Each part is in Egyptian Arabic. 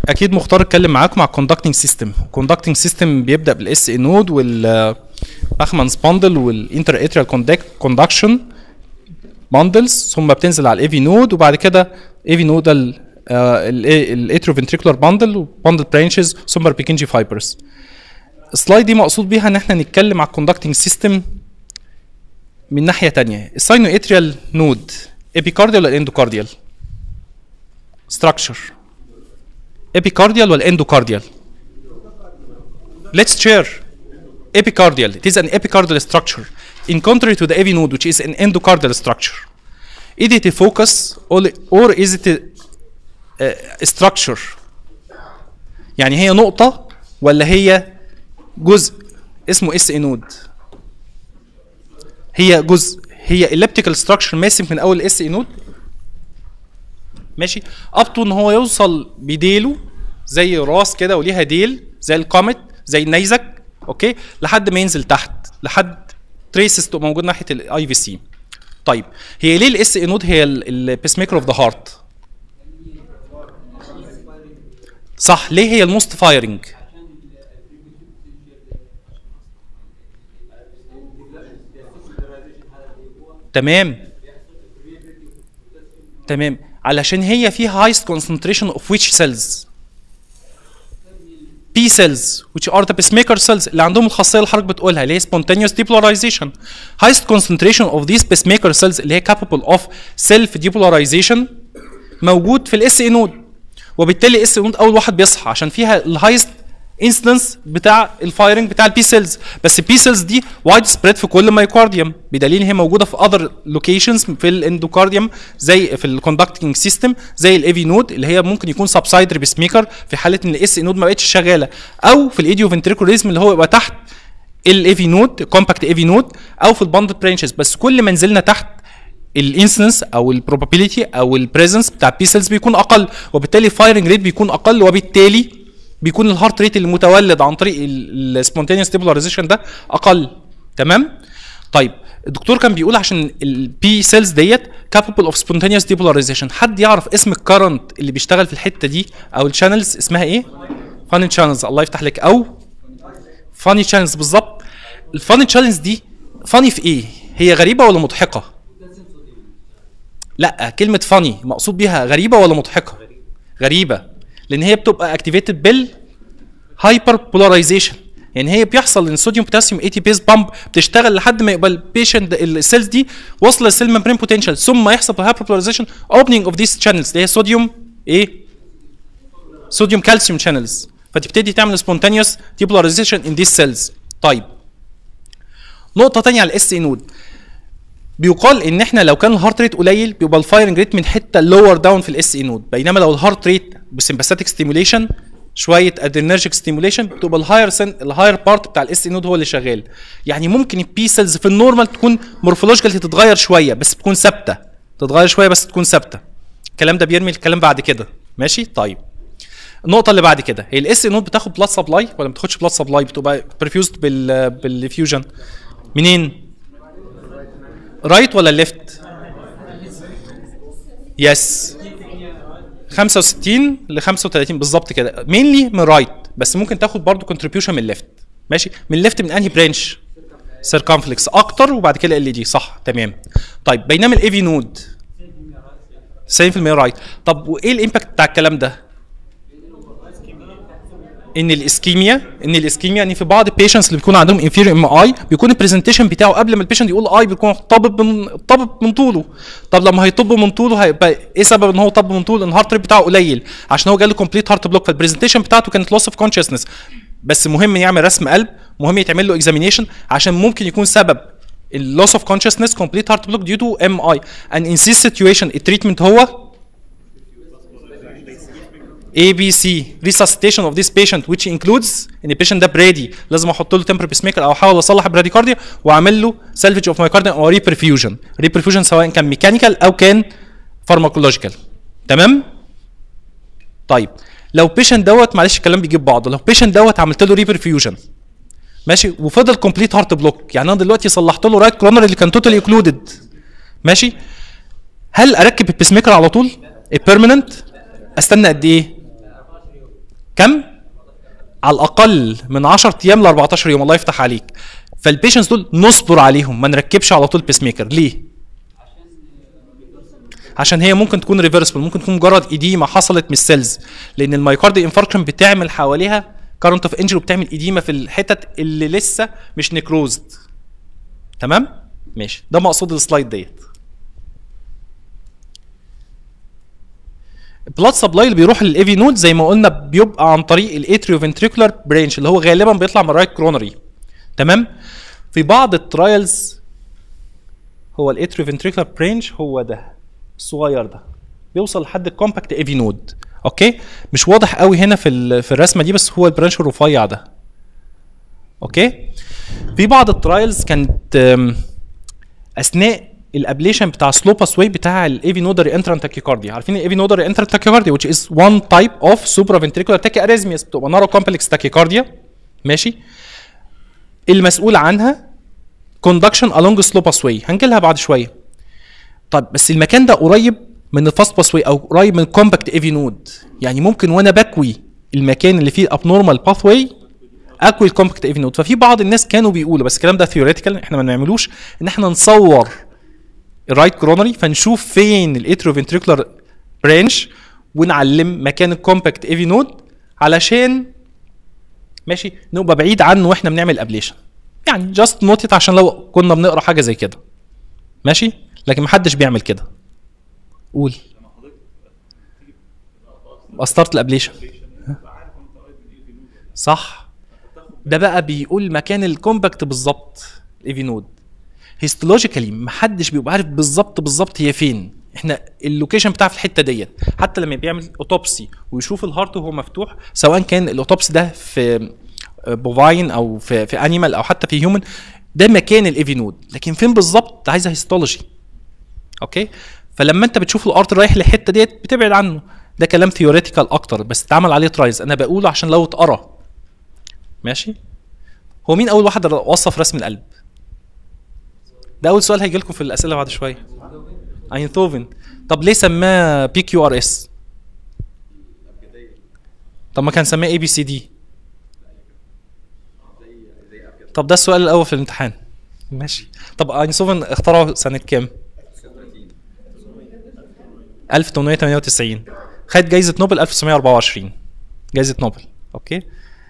اكيد مختار اتكلم معاكم على الكوندكتنج سيستم الكوندكتنج سيستم بيبدا بالاس اي نود وال باخمانز باندل والانتر اتريال كوندكشن باندلز ثم بتنزل على الاي في نود وبعد كده اي في نود الاترو فنتريكولار باندل وباندل برانشز ثم بيكنجي فايبرز السلايد دي مقصود بيها ان احنا نتكلم على الكوندكتنج سيستم من ناحيه تانية الساينو اتريال نود ابيكارديال ولا اندوكارديال ستراكشر epicardial ولا endocardial let's share epicardial it is an epicardial structure in contrary to the AV node which is an endocardial structure is it a focus or, or is it a, a structure يعني هي نقطة ولا هي جزء اسمه اس نود هي جزء هي elliptical structure ماسك من اول اس نود ماشي اب تو ان هو يوصل بديله زي راس كده وليها ديل زي القامت زي النيزك اوكي لحد ما ينزل تحت لحد تريسز تبقى موجود ناحيه الاي في سي طيب هي ليه الاس اي نود هي البيس ميكر اوف ذا هارت صح ليه هي الموست فايرنج تمام تمام علشان هي فيها highest concentration of which cells P cells which are the pacemaker cells اللي عندهم الخاصيه اللي حضرتك بتقولها اللي هي spontaneous depolarization highest concentration of these pacemaker cells اللي هي capable of self depolarization موجود في الاس اي نود وبالتالي اس نود اول واحد بيصحى عشان فيها الهايست انستنس بتاع الفايرنج بتاع البي سيلز بس البي سيلز دي وايد سبريد في كل مايكارديوم بدليل هي موجوده في اذر لوكيشنز في الاندوكارديوم زي في الكوندكتنج سيستم زي الاي في نود اللي هي ممكن يكون سبسايدر بسميكر في حاله ان الاس نود ما بقتش شغاله او في الايديو فنتريكوليزم اللي هو يبقى تحت الاي في نود كومباكت اي في نود او في الباند برانشز بس كل ما نزلنا تحت الانسنس او البروبابيلتي او البريزنس بتاع بي سيلز بيكون اقل وبالتالي الفايرنج ريت بيكون اقل وبالتالي بيكون الهارت ريت المتولد عن طريق السبونتينيوس ديبولاريزيشن ده اقل تمام طيب الدكتور كان بيقول عشان البي سيلز ديت كابابل اوف سبونتينيوس ديبولاريزيشن حد يعرف اسم الكرنت اللي بيشتغل في الحته دي او الشانلز اسمها ايه فاني شانلز الله يفتح لك او فاني شانلز بالظبط الفاني شانلز دي فاني في ايه هي غريبه ولا مضحكه لا كلمه فاني مقصود بيها غريبه ولا مضحكه غريبه لان هي بتبقى اكتيفيتد بال هايبر بولاريزيشن يعني هي بيحصل ان الصوديوم بوتاسيوم اي تي بيز بامب بتشتغل لحد ما يبقى البيشنت السيلز دي واصله للسيل ممبرين بوتنشال ثم يحصل هايبر بولاريزيشن اوبننج اوف ذيس شانلز اللي هي صوديوم ايه صوديوم كالسيوم شانلز فتبتدي تعمل سبونتانيوس ديبولاريزيشن ان ذيس سيلز طيب نقطه ثانيه على الاس اي نود بيقال ان احنا لو كان الهارت ريت قليل بيبقى الفايرنج ريت من حته لور داون في الاس اي نود بينما لو الهارت ريت بسمباثيك ستيموليشن شويه ادرينرجيك ستيموليشن بتبقى الهاير سن الهاير بارت بتاع الاس اي نود هو اللي شغال يعني ممكن البي سيلز في النورمال تكون مورفولوجيكال تتغير شويه بس تكون ثابته تتغير شويه بس تكون ثابته الكلام ده بيرمي الكلام بعد كده ماشي طيب النقطه اللي بعد كده هي الاس اي نود بتاخد بلاد سبلاي ولا ما بتاخدش بلاد سبلاي بتبقى برفيوزد بال بالفيوجن منين رايت ولا ليفت يس 65 ل 35 بالظبط كده مينلي من رايت بس ممكن تاخد برضو كونتريبيوشن من الليفت ماشي من الليفت من انهي برانش سيركمفلكس اكتر وبعد كده ال دي صح تمام طيب بينما الاي في نود 90% رايت طب وايه الامباكت بتاع الكلام ده ان الاسكيميا ان الاسكيميا ان في بعض البيشنتس اللي بيكون عندهم انفيريور ام اي بيكون البرزنتيشن بتاعه قبل ما البيشنت يقول اي بيكون طابب من طابب من طوله طب لما هيطب من طوله هيبقى ايه سبب ان هو طب من طوله ان الهارت ريت بتاعه قليل عشان هو جاله كومبليت هارت بلوك فالبرزنتيشن بتاعته كانت لوس اوف كونشسنس بس مهم يعمل رسم قلب مهم يتعمل له اكزامينيشن عشان ممكن يكون سبب اللوس اوف كونشسنس كومبليت هارت بلوك ديو تو ام اي ان ان سيس سيتويشن التريتمنت هو A B C resuscitation of this patient which includes ان البيشنت ده برادي لازم احط له تمبر بيس ميكر او احاول اصلح براديكارديا واعمل له سلفج اوف مايكارديا او ريبرفيوجن ريبرفيوجن سواء كان ميكانيكال او كان فارماكولوجيكال تمام طيب لو بيشنت دوت معلش الكلام بيجيب بعضه لو بيشنت دوت عملت له ريبرفيوجن ماشي وفضل كومبليت هارت بلوك يعني انا دلوقتي صلحت له رايت كورنر اللي كان توتالي اوكلودد ماشي هل اركب البيس ميكر على طول البيرمننت استنى قد ايه كم على الاقل من 10 ايام ل 14 يوم الله يفتح عليك فالبيشنتس دول نصبر عليهم ما نركبش على طول بيس ميكر ليه عشان هي ممكن تكون ريفرسبل ممكن تكون مجرد اديمه حصلت من السيلز لان المايكاردي انفاركشن بتعمل حواليها كارنت اوف انجري وبتعمل اديمه في الحتت اللي لسه مش نيكروزد تمام ماشي ده مقصود السلايد ديت البلاد سبلاي اللي بيروح للايفي نود زي ما قلنا بيبقى عن طريق الاتريو فنتريكولار برانش اللي هو غالبا بيطلع من الرايت كرونري تمام في بعض الترايلز هو الاتريو فنتريكولار برانش هو ده الصغير ده بيوصل لحد الكومباكت ايفي نود اوكي مش واضح قوي هنا في ال- في الرسمه دي بس هو البرانش الرفيع ده اوكي في بعض الترايلز كانت أم، اثناء الابليشن بتاع سلو باثوي بتاع الايفي نودري انترانت تاكيكارديا عارفين الايفي نودري انترانت تاكيكارديا which is one type of supraventricular tachyarrhythmias بتبقى نارو كومبلكس تاكيكارديا ماشي المسؤول عنها conduction along slow pathway هنجي لها بعد شويه طب بس المكان ده قريب من الفاست باثوي او قريب من الكومباكت ايفي نود يعني ممكن وانا بكوي المكان اللي فيه ابنورمال باثوي اكوي الكومباكت ايفي نود ففي بعض الناس كانوا بيقولوا بس الكلام ده ثيوريتيكال احنا ما بنعملوش ان احنا نصور الرايت كرونري فنشوف فين الاتروفنتريكولار برانش ونعلم مكان الكومباكت ايفي نود علشان ماشي نبقى بعيد عنه واحنا بنعمل ابليشن يعني جاست نوت عشان لو كنا بنقرا حاجه زي كده ماشي لكن محدش بيعمل كده قول قسطره الابليشن صح ده بقى بيقول مكان الكومباكت بالظبط الايفي نود هيستولوجيكالي محدش بيبقى عارف بالظبط بالظبط هي فين احنا اللوكيشن بتاعها في الحته ديت حتى لما بيعمل اوتوبسي ويشوف الهارت وهو مفتوح سواء كان الاوتوبسي ده في بوفاين او في في انيمال او حتى في هيومن ده مكان الايفي نود لكن فين بالظبط عايزه هيستولوجي اوكي فلما انت بتشوف الارت رايح للحته ديت بتبعد عنه ده كلام ثيوريتيكال اكتر بس اتعمل عليه ترايز انا بقوله عشان لو اتقرا ماشي هو مين اول واحد وصف رسم القلب ده اول سؤال هيجي لكم في الاسئله بعد شويه اينثوفن طب ليه سماه بي كيو ار اس طب ما كان سماه اي بي سي دي طب ده السؤال الاول في الامتحان ماشي طب اينثوفن اخترعه سنه كام 1898 خد جايزه نوبل 1924 جايزه نوبل اوكي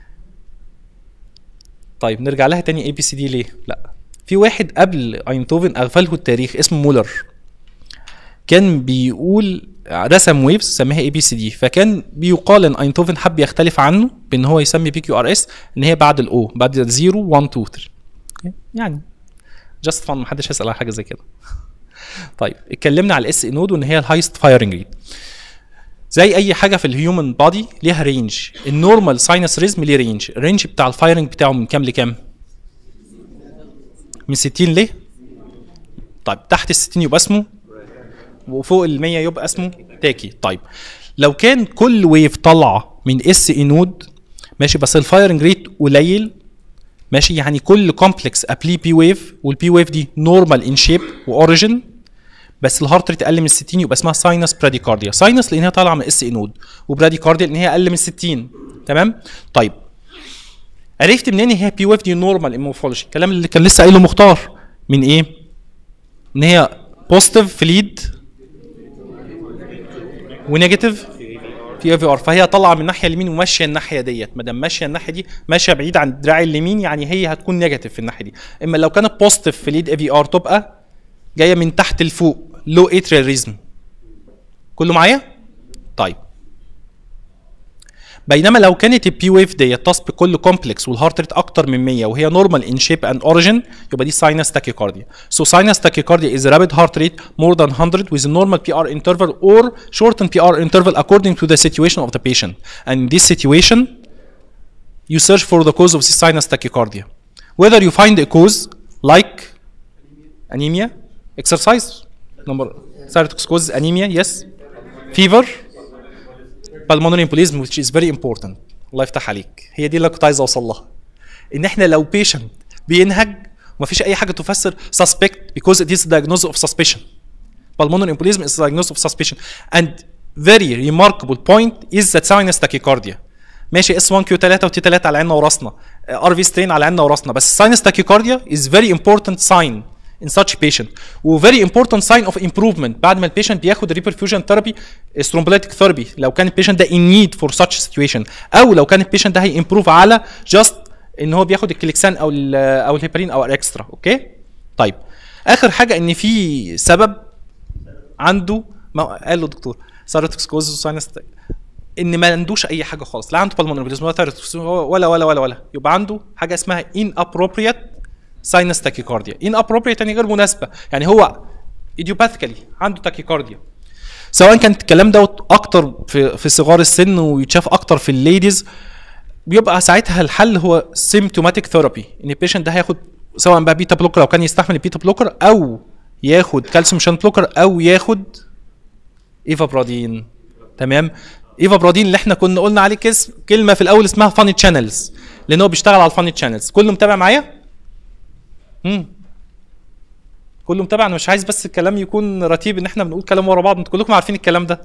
طيب نرجع لها تاني اي بي سي دي ليه لا في واحد قبل اينتوفن اغفله التاريخ اسمه مولر كان بيقول رسم ويفز سماها اي بي سي دي فكان بيقال ان اينتوفن حب يختلف عنه بان هو يسمي بي كيو ار اس ان هي بعد الاو بعد 0 1 2 3 يعني جاست فان محدش هيسال على حاجه زي كده طيب اتكلمنا على الاس نود وان هي الهايست فايرنج ريت زي اي حاجه في الهيومن بادي ليها رينج النورمال ساينس ريزم ليه رينج الرينج بتاع الفايرنج بتاعه من كام لكام من 60 ليه طيب تحت ال 60 يبقى اسمه وفوق ال 100 يبقى اسمه تاكي طيب لو كان كل ويف طالعه من اس اي نود ماشي بس الفايرنج ريت قليل ماشي يعني كل كومبلكس ابلي بي ويف والبي ويف دي نورمال ان شيب واوريجن بس الهارت ريت اقل من 60 يبقى اسمها ساينس براديكارديا ساينس لان هي طالعه من اس اي نود وبراديكارديا لان هي اقل من 60 تمام طيب عرفت منين هي بي ويف دي نورمال امورفولوجي الكلام اللي كان لسه قايله مختار من ايه ان هي بوزيتيف في ليد ونيجاتيف في اي في ار فهي طالعه من الناحيه اليمين وماشيه الناحيه ديت ما دام ماشيه الناحيه دي ماشيه بعيد عن الدراع اليمين يعني هي هتكون نيجاتيف في الناحيه دي اما لو كانت بوزيتيف في ليد اي في ار تبقى جايه من تحت لفوق لو اتريال ريزم كله معايا طيب بينما لو كانت البي ويف ديت تسبق كل كومبلكس والهارت ريت اكتر من 100 وهي نورمال ان شيب اند اوريجن يبقى دي ساينس تاكيكارديا سو ساينس تاكيكارديا is rapid heart rate more than 100 with a normal PR interval or shortened PR interval according to the situation of the patient and in this situation you search for the cause of this sinus tachycardia whether you find a cause like anemia exercise number thyroid causes anemia yes fever pulmonary embolism which is very important الله يفتح عليك هي دي اللي كنت عايز اوصل لها ان احنا لو patient بينهج ومفيش اي حاجه تفسر suspect because it is diagnosis of suspicion pulmonary embolism is diagnosis of suspicion and very remarkable point is that sinus tachycardia ماشي اس 1 كيو 3 وتي 3 على عيننا وراسنا ار في سترين على عيننا وراسنا بس ساينس تاكيكارديا از فيري امبورتنت ساين in such patient و very important sign of improvement بعد ما البيشنت بياخد reperfusion therapy thrombolytic therapy لو كان البيشنت ده in need for such situation او لو كان البيشنت ده هيمبروف على just ان هو بياخد الكليكسان او ال او الهيبرين او الاكسترا اوكي طيب اخر حاجه ان في سبب عنده ما قال له الدكتور سايروتوكسكوز وساينس ان ما عندوش اي حاجه خالص لا عنده بالمونري ولا ولا ولا ولا يبقى عنده حاجه اسمها inappropriate ساينس تاكيكارديا ان ابروبريت يعني غير مناسبه يعني هو ايديوباثيكالي عنده تاكيكارديا سواء كان الكلام دوت اكتر في في صغار السن ويتشاف اكتر في الليديز بيبقى ساعتها الحل هو سيمتوماتيك ثيرابي ان البيشنت ده هياخد سواء بقى بيتا بلوكر لو كان يستحمل البيتا بلوكر او ياخد كالسيوم شان بلوكر او ياخد ايفابرادين تمام ايفابرادين اللي احنا كنا قلنا عليه كس كلمه في الاول اسمها فاني تشانلز لان هو بيشتغل على الفاني تشانلز كله متابع معايا امم كله متابع انا مش عايز بس الكلام يكون رتيب ان احنا بنقول كلام ورا بعض انتوا كلكم عارفين الكلام ده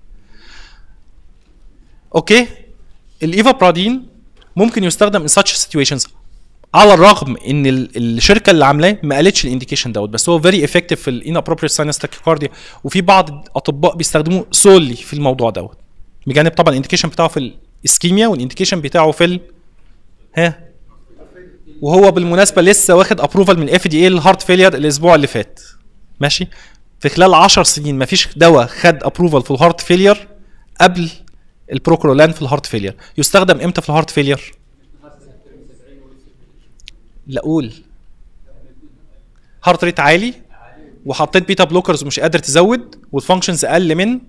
اوكي الايفا برادين ممكن يستخدم in such situations على الرغم ان ال- الشركه اللي عاملاه ما قالتش الانديكيشن دوت بس هو فيري افكتيف في الان ابروبريت ساينس تاكيكارديا وفي بعض الاطباء بيستخدموه سولي في الموضوع دوت بجانب طبعا الانديكيشن بتاعه في الاسكيميا والانديكيشن بتاعه في ال ها وهو بالمناسبه لسه واخد ابروفال من اف دي اي الهارت فيلير الاسبوع اللي فات ماشي في خلال 10 سنين ما فيش دواء خد ابروفال في الهارت فيلير قبل البروكرولان في الهارت فيلير يستخدم امتى في الهارت فيلير لا قول هارت ريت عالي وحطيت بيتا بلوكرز ومش قادر تزود والفانكشنز اقل من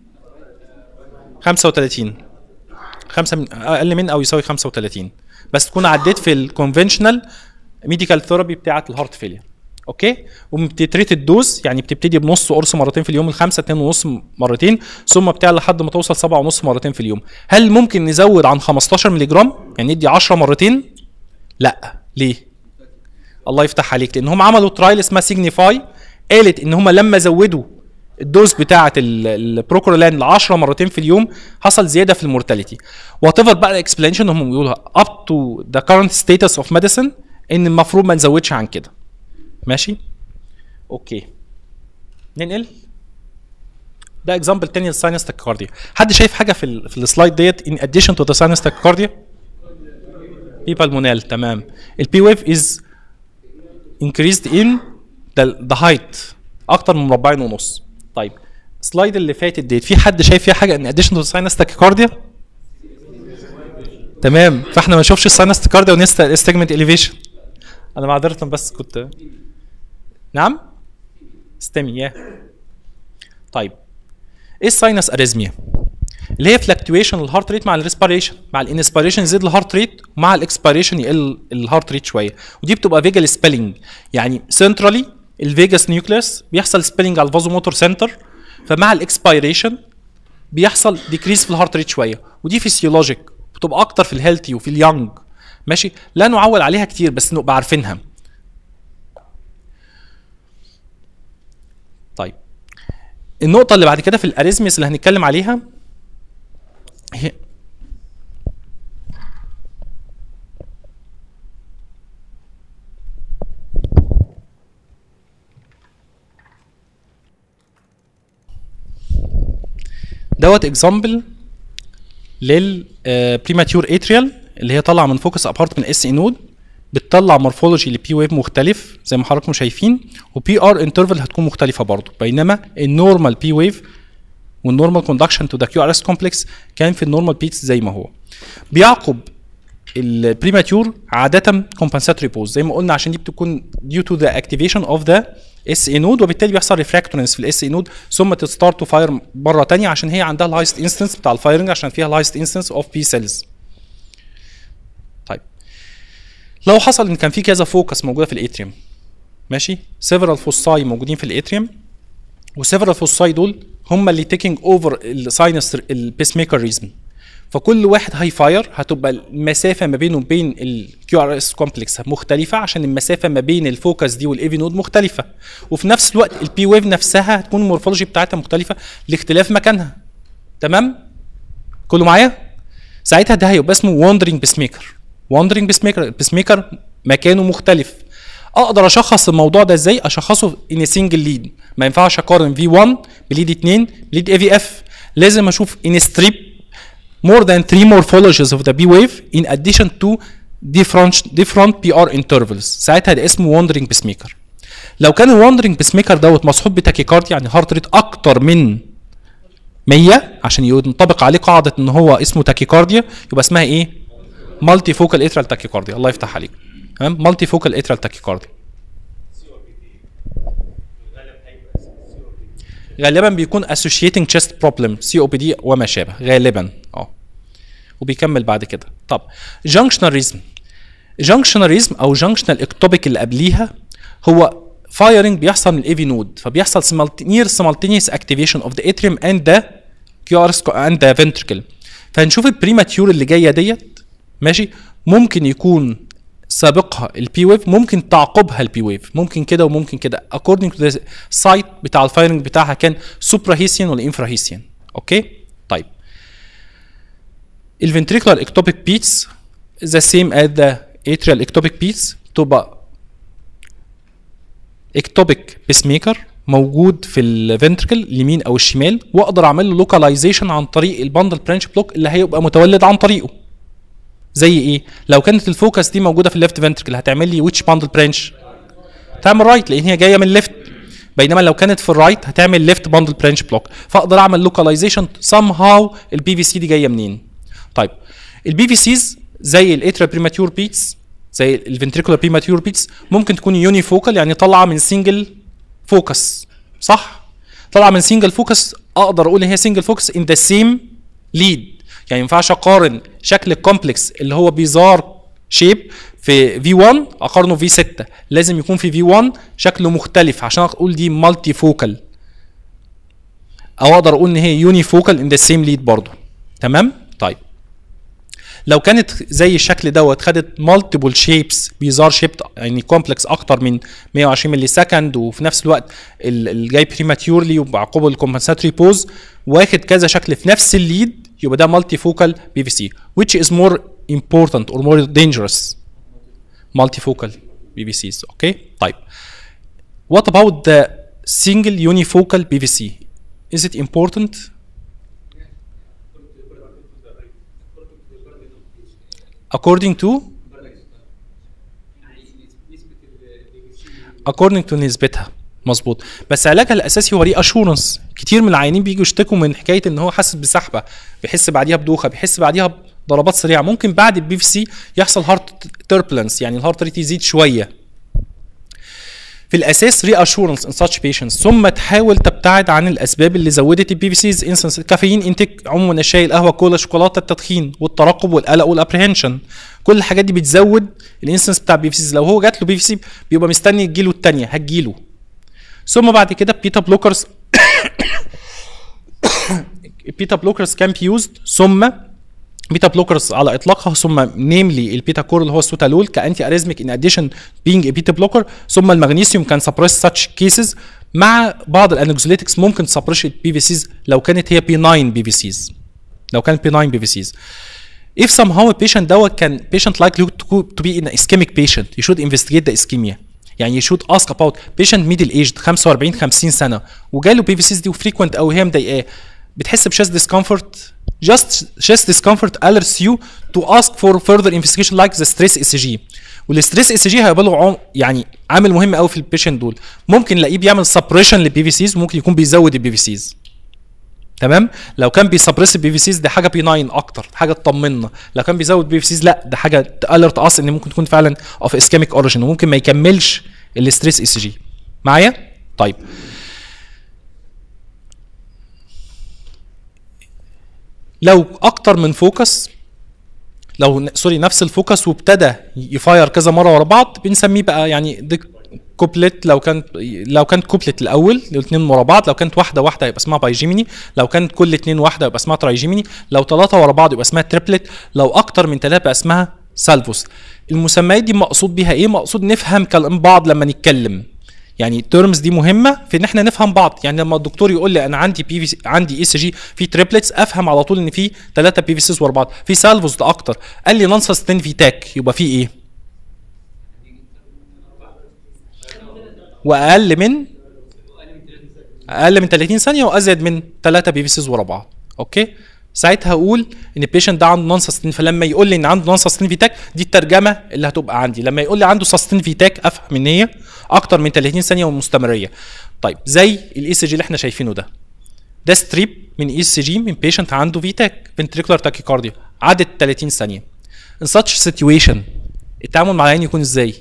35 خمسة من اقل من او يساوي 35 بس تكون عديت في الكونفنشنال ميديكال ثيرابي بتاعه الهارت فيلير اوكي وبتتريت الدوز يعني بتبتدي بنص قرص مرتين في اليوم الخمسه اتنين ونص مرتين ثم بتاع لحد ما توصل سبعة ونص مرتين في اليوم هل ممكن نزود عن 15 مللي جرام يعني ندي 10 مرتين لا ليه الله يفتح عليك لان هم عملوا ترايل اسمها سيجنيفاي قالت ان هم لما زودوا الدوز بتاعه ال- البروكرولان ل 10 مرتين في اليوم حصل زياده في المورتاليتي وات ايفر بقى الاكسبلانيشن هم بيقولوها اب تو ذا كارنت ستيتس اوف ميديسن ان المفروض ما نزودش عن كده ماشي اوكي ننقل ده اكزامبل تاني للساينس تاكيكارديا حد شايف حاجه في ال في السلايد ديت ان اديشن تو ذا ساينس تاكيكارديا بي بالمونال تمام البي ويف از increased in the, the height اكتر من مربعين ونص طيب السلايد اللي فاتت ديت في حد شايف فيها حاجه ان addition to sinus tachycardia تمام فاحنا ما نشوفش الساينس تاكيكارديا ونستجمنت elevation انا معذره بس كنت نعم استمي يا طيب ايه الساينس اريزميا اللي هي فلكتويشن الهارت ريت مع الريسبيريشن مع الانسبيريشن يزيد الهارت ريت ومع الاكسبيريشن يقل الهارت ريت شويه ودي بتبقى فيجال سبيلنج يعني سنترالي الفيجاس نيوكليس بيحصل سبيلنج على الفازوموتور سنتر فمع الاكسبيريشن بيحصل ديكريز في الهارت ريت شويه ودي فيسيولوجيك بتبقى اكتر في الهيلثي وفي اليونج ماشي لا نعول عليها كتير بس نبقى عارفينها طيب النقطه اللي بعد كده في الاريزميس اللي هنتكلم عليها هي دوت اكزامبل لل بريماتيور اتريال اللي هي طالعه من فوكس ابارت من اس اي نود بتطلع مورفولوجي لبي ويف مختلف زي ما حضراتكم شايفين وبي ار انترفال هتكون مختلفه برضه بينما النورمال بي ويف والنورمال كوندكشن تو ذا كيو ار اس كومبلكس كان في النورمال بيتس زي ما هو بيعقب البريماتيور عاده كومبنساتوري بوز زي ما قلنا عشان دي بتكون due to the activation of the اس اي نود وبالتالي بيحصل ريفراكتورنس في الاس اي نود ثم تستارت تو فاير مره ثانيه عشان هي عندها الهايست انستنس بتاع الفايرنج عشان فيها الهايست انستنس اوف بي سيلز طيب لو حصل ان كان في كذا فوكس موجوده في الاتريوم ماشي سيفرال فوساي موجودين في الاتريوم وسيفرال فوساي دول هم اللي تيكينج اوفر الساينس البيس ميكر ريزم فكل واحد هاي فاير هتبقى المسافه ما بينه وبين الكيو ار اس كومبلكس مختلفه عشان المسافه ما بين الفوكس دي والايفي نود مختلفه وفي نفس الوقت البي ويف نفسها هتكون المورفولوجي بتاعتها مختلفه لاختلاف مكانها تمام كله معايا ساعتها ده هيبقى اسمه واندرنج بيس ميكر واندرنج بيس ميكر البيس ميكر مكانه مختلف اقدر اشخص الموضوع ده ازاي اشخصه ان سنجل ليد ما ينفعش اقارن في 1 بليد 2 بليد اي في اف لازم اشوف ان ستريب more than three morphologies of the B wave in addition to different different PR intervals ساعتها ده اسمه wandering pacemaker لو كان الواندرنج بيسميكر دوت مصحوب بتاكيكارديا يعني هارت ريت اكتر من 100 عشان ينطبق عليه قاعده ان هو اسمه تاكيكارديا يبقى اسمها ايه؟ مالتي فوكال اترال تاكيكارديا الله يفتح عليك تمام مالتي فوكال اترال تاكيكارديا غالبا بيكون associating chest problem سي او بي دي وما شابه غالبا اه وبيكمل بعد كده طب junctionarism junctionarism او junctional ectopic اللي قبليها هو فايرنج بيحصل من الاي في نود فبيحصل نير simultaneous activation of the atrium and the QR and the ventricle فهنشوف البريماتيور اللي جايه ديت ماشي ممكن يكون سابقها البي ويف ممكن تعقبها البي ويف ممكن كده وممكن كده according to the site بتاع الفايرنج بتاعها كان suprahesion ولا infrahesion اوكي طيب الفنتريكولار ectopic beats the same as the atrial ectopic beats تبقى اكتوبيك بيس ميكر موجود في الفنتركل اليمين او الشمال واقدر اعمل له لوكاليزيشن عن طريق البندل برانش بلوك اللي هيبقى متولد عن طريقه زي ايه لو كانت الفوكس دي موجوده في الليفت فنتركل هتعمل لي ويتش باندل برانش تعمل رايت لان هي جايه من الليفت بينما لو كانت في الرايت هتعمل ليفت باندل برانش بلوك فاقدر اعمل لوكاليزيشن سام هاو البي في سي دي جايه منين طيب البي في سيز زي الاترا بريماتيور بيتس زي الفنتريكولار بريماتيور بيتس ممكن تكون يوني فوكال يعني طالعه من سنجل فوكس صح طالعه من سنجل فوكس اقدر اقول ان هي سنجل فوكس ان ذا سيم ليد يعني ما ينفعش اقارن شكل الكومبلكس اللي هو بيزار شيب في في 1 اقارنه في 6 لازم يكون في في 1 شكله مختلف عشان اقول دي مالتي فوكال او اقدر اقول ان هي يوني فوكال ان ذا سيم ليد برضه تمام طيب لو كانت زي الشكل دوت خدت مالتيبل شيبس بيزار شيبت يعني كومبلكس اكتر من 120 ملي سكند وفي نفس الوقت الجاي بريماتيورلي وبعقوبه الكومبنساتوري بوز واخد كذا شكل في نفس الليد يبقى ده مالتي فوكال بي في سي which is more important or more dangerous multifocal BVCs okay طيب what about the single unifocal BVC is it important according to according to نسبتها مظبوط بس علاجها الاساسي هو ري اشورنس كتير من العيانين بيجوا يشتكوا من حكايه ان هو حاسس بسحبه بيحس بعديها بدوخه بيحس بعديها ضربات سريعه ممكن بعد البي في سي يحصل هارت تربلنس يعني الهارت ريت يزيد شويه في الاساس ري اشورنس ان ساتش بيشنتس ثم تحاول تبتعد عن الاسباب اللي زودت البي في سيز انسنس الكافيين انتك عموما الشاي القهوه كولا شوكولاته التدخين والترقب والقلق والابريهنشن كل الحاجات دي بتزود الانسنس بتاع البي في سيز لو هو جات له بي في سي بيبقى مستني تجيله الثانيه هتجيله ثم بعد كده بيتا بلوكرز بيتا بلوكرز كان بي يوزد ثم بيتا بلوكرز على اطلاقها ثم نيملي البيتا كور اللي هو السوتالول كانتي اريزميك ان اديشن بينج بيتا بلوكر ثم المغنيسيوم كان سبريس ساتش كيسز مع بعض الانكزوليتكس ممكن تسبريش البي في سيز لو كانت هي بي 9 بي في سيز لو كانت بي 9 بي في سيز if somehow a patient دوت كان patient likely to, to be an ischemic patient you should investigate the ischemia يعني you should ask about patient middle aged 45 50 سنه وجاله بي في سيز دي وفريكوينت او هي مضايقاه بتحس بشست ديسكمفورت just chest discomfort alerts you to ask for further investigation like the stress ECG والستريس ECG هيبقى له يعني عامل مهم قوي في البيشنت دول ممكن نلاقيه بيعمل سبريشن للبي في سيز وممكن يكون بيزود البي في سيز تمام لو كان بيسبريس البي في سيز دي حاجه بي 9 اكتر حاجه تطمنا لو كان بيزود بي في سيز لا ده حاجه تالرت اس ان ممكن تكون فعلا اوف اسكيميك اوريجين وممكن ما يكملش الستريس اي سي جي معايا طيب لو اكتر من فوكس لو سوري نفس الفوكس وابتدى يفاير كذا مره ورا بعض بنسميه بقى يعني دي كوبلت لو كانت لو كانت كوبلت الاول الاثنين ورا بعض لو كانت واحده واحده يبقى اسمها بايجيميني لو كانت كل اثنين واحده يبقى اسمها ترايجيميني لو ثلاثه ورا بعض يبقى اسمها تريبلت لو اكتر من ثلاثه يبقى اسمها سالفوس المسميات دي مقصود بيها ايه مقصود نفهم كلام بعض لما نتكلم يعني التيرمز دي مهمه في ان احنا نفهم بعض يعني لما الدكتور يقول لي انا عندي بي في عندي اي سي جي في تريبلتس افهم على طول ان في ثلاثه بي في سيز ورا بعض في سالفوس ده اكتر قال لي نون سستين في تاك يبقى في ايه واقل من اقل من 30 ثانيه وازيد من 3 بي في سيز ورا بعض اوكي ساعتها اقول ان البيشنت ده عنده نون سستين فلما يقول لي ان عنده نون سستين فيتاك دي الترجمه اللي هتبقى عندي لما يقول لي عنده سستين فيتاك افهم ان هي اكتر من 30 ثانيه ومستمريه طيب زي الاي سي جي اللي احنا شايفينه ده ده ستريب من اي سي جي من بيشنت عنده فيتاك فنتريكولار تاكيكارديا عدت 30 ثانيه in such situation التعامل مع العين يكون ازاي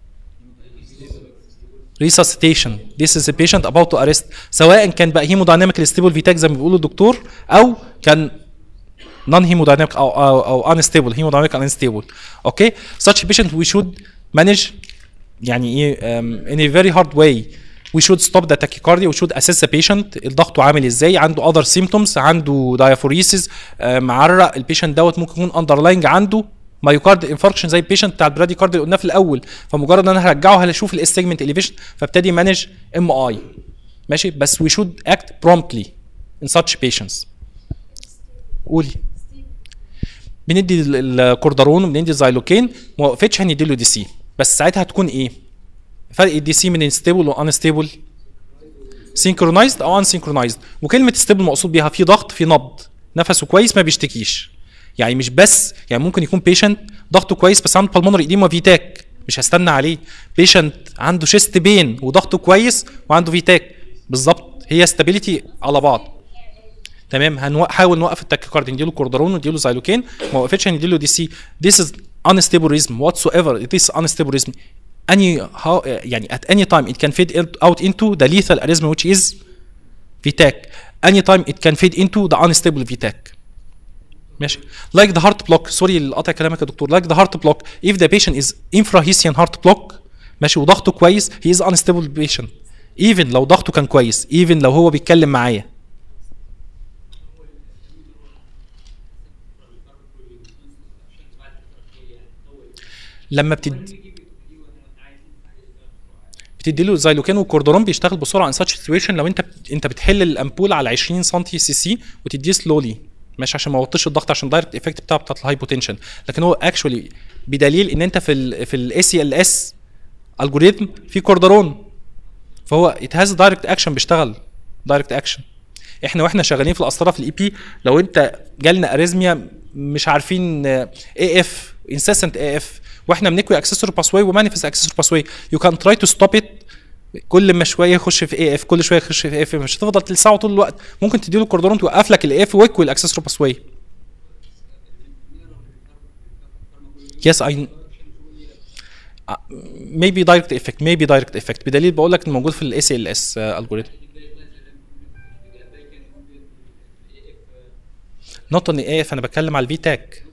resuscitation this is a patient about to arrest سواء كان بقى هيمودايناميكال ستيبل فيتاك زي ما بيقولوا الدكتور او كان non hemodynamic او او, أو unstable hemodynamic unstable okay such a patient we should manage يعني ايه um, in a very hard way we should stop the tachycardia we should assess the patient الضغط عامل ازاي عنده other symptoms عنده diaphoresis uh, معرق البيشنت دوت ممكن يكون underlying عنده مايوكارد انفاركشن زي البيشنت بتاع البرادي كارد اللي قلناه في الاول فمجرد ان انا هرجعه هشوف الاس سيجمنت اليفيشن فابتدي مانج ام اي ماشي بس we should act promptly in such patients قولي بندي ال- الكوردارون وبندي الزايلوكين ما وقفتش هندي له دي سي بس ساعتها هتكون ايه؟ فرق الدي سي من ستيبل وانستيبل سينكرونايزد او ان سينكرونايزد وكلمه ستيبل مقصود بيها في ضغط في نبض نفسه كويس ما بيشتكيش يعني مش بس يعني ممكن يكون بيشنت ضغطه كويس بس عنده بالمونري ايديما فيتاك مش هستنى عليه بيشنت عنده شيست بين وضغطه كويس وعنده فيتاك بالظبط هي ستابيليتي على بعض تمام هنحاول نوقف التاكيكارد نديله كوردارون ونديله زايلوكين ما وقفتش هنديله دي سي this is unstable rhythm whatsoever it is unstable rhythm any how يعني at any time it can fade out into the lethal arrhythmia which is VTAC any time it can fade into the unstable VTAC ماشي like the heart block سوري لقطع كلامك يا دكتور like the heart block if the patient is infrahesian heart block ماشي وضغطه كويس he is unstable patient even لو ضغطه كان كويس even لو هو بيتكلم معايا لما بتد... بتدي له زايلوكان والكوردرون بيشتغل بسرعه ان ساتش سيتويشن لو انت بت... انت بتحل الامبول على 20 سم سي سي وتديه سلولي ماشي عشان ما يوطيش الضغط عشان دايركت افكت بتاع بتاعت الهايبوتنشن لكن هو اكشولي بدليل ان انت في ال في الاي سي ال اس الجوريثم في كوردرون فهو ات هاز دايركت اكشن بيشتغل دايركت اكشن احنا واحنا شغالين في القسطره في الاي بي لو انت جالنا اريزميا مش عارفين اي اف انسيسنت اي اف واحنا بنكوي اكسسور باسواي ومانيفست اكسسور باسواي يو كان تراي تو ستوب ات كل ما شويه يخش في اي اف كل شويه يخش في اي اف مش هتفضل تلسعه طول الوقت ممكن تديله كوردون توقف لك الاي اف ويكوي الاكسسور باسواي يس اي maybe direct effect maybe direct effect بدليل بقول لك انه موجود في الاي سي ال اس الجوريثم نوت ان ايه انا بتكلم على الفي تاك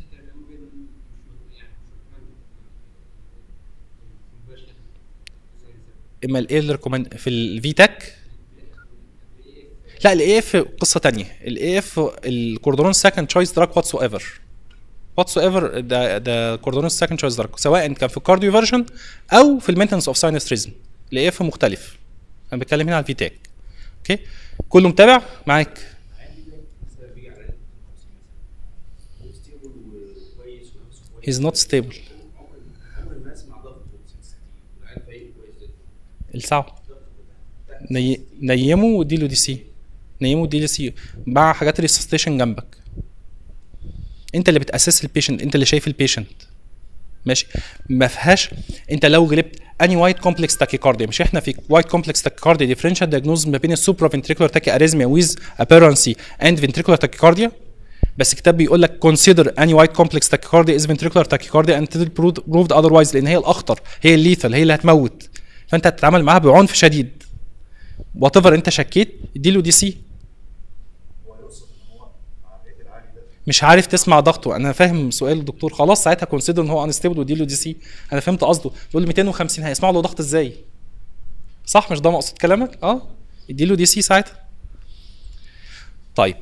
اما الايه اللي ريكومند في الفي تاك لا الاي اف قصه تانية الاي اف الكوردرون سكند تشويس دراج واتس ايفر واتس ايفر ده ده كوردرون سكند تشويس دراج سواء كان في الكارديو فيرجن او في المينتنس اوف ساينس ريزم الاي اف مختلف انا بتكلم هنا على الفي تاك اوكي كله متابع معاك he's not stable الساعة ني... نيمه واديله دي سي نيمه واديله سي مع حاجات الريسستيشن جنبك انت اللي بتاسس البيشنت انت اللي شايف البيشنت ماشي ما فيهاش انت لو غلبت اني وايت كومبلكس تاكيكارديا مش احنا في وايت كومبلكس تاكيكارديا ديفرنشال دايجنوز ما بين السوبرا فنتريكولار تاكي اريزميا ويز ابيرنسي اند فنتريكولار تاكيكارديا بس الكتاب بيقول لك consider any white complex tachycardia is ventricular tachycardia until proved otherwise لان هي الاخطر هي الليثل هي اللي هتموت فانت هتتعامل معاها بعنف شديد وات ايفر انت شكيت اديله دي سي مش عارف تسمع ضغطه انا فاهم سؤال الدكتور خلاص ساعتها كونسيدر ان هو انستيبل واديله دي سي انا فهمت قصده بيقول 250 هيسمع له ضغط ازاي صح مش ده مقصود كلامك اه اديله دي سي ساعتها طيب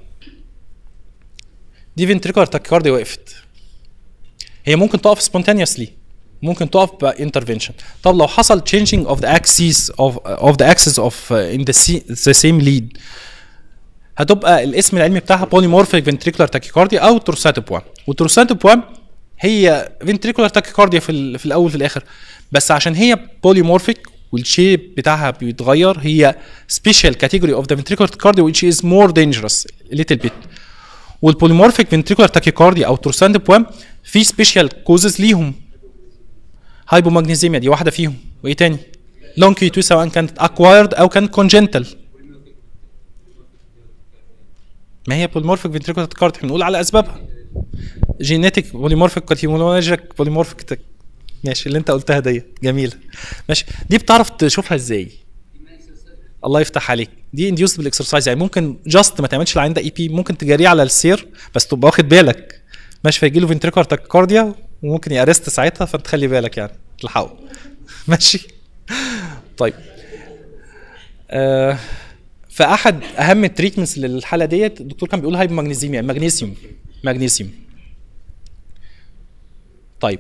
دي فنتريكولار تاكيكارديا وقفت هي ممكن تقف سبونتانيوسلي ممكن تقف بانترفنشن طب لو حصل changing of the axis of of the axis of uh, in the, se- the same lead هتبقى الاسم العلمي بتاعها polymorphic ventricular tachycardia او تورساتيب 1 والتورساتيب 1 هي ventricular tachycardia في ال- في الاول في الاخر بس عشان هي polymorphic والشيب بتاعها بيتغير هي special category of the ventricular tachycardia which is more dangerous a little bit والبوليمورفيك ventricular tachycardia او تورساتيب 1 في سبيشال كوزز ليهم هايبومagnesemia دي واحده فيهم وايه تاني لون كيو 2 سواء كانت اكوايرد او كانت كونجنتال ما هي بوليمورفيك فنتريكولار تكارد بنقول على اسبابها جينيتك بوليمورفيك كاتيمولوجيك بوليمورفيك ماشي اللي انت قلتها دي جميله ماشي دي بتعرف تشوفها ازاي الله يفتح عليك دي انديوس بالاكسرسايز يعني ممكن جاست ما تعملش العين ده اي بي ممكن تجاريه على السير بس تبقى واخد بالك ماشي فيجي له فنتريكولار تاكارديا وممكن يارست ساعتها فانت خلي بالك يعني تلحقه ماشي طيب آه فاحد اهم التريتمنتس للحاله ديت الدكتور كان بيقول هايبو ماجنيزيميا ماجنيسيوم ماجنيسيوم طيب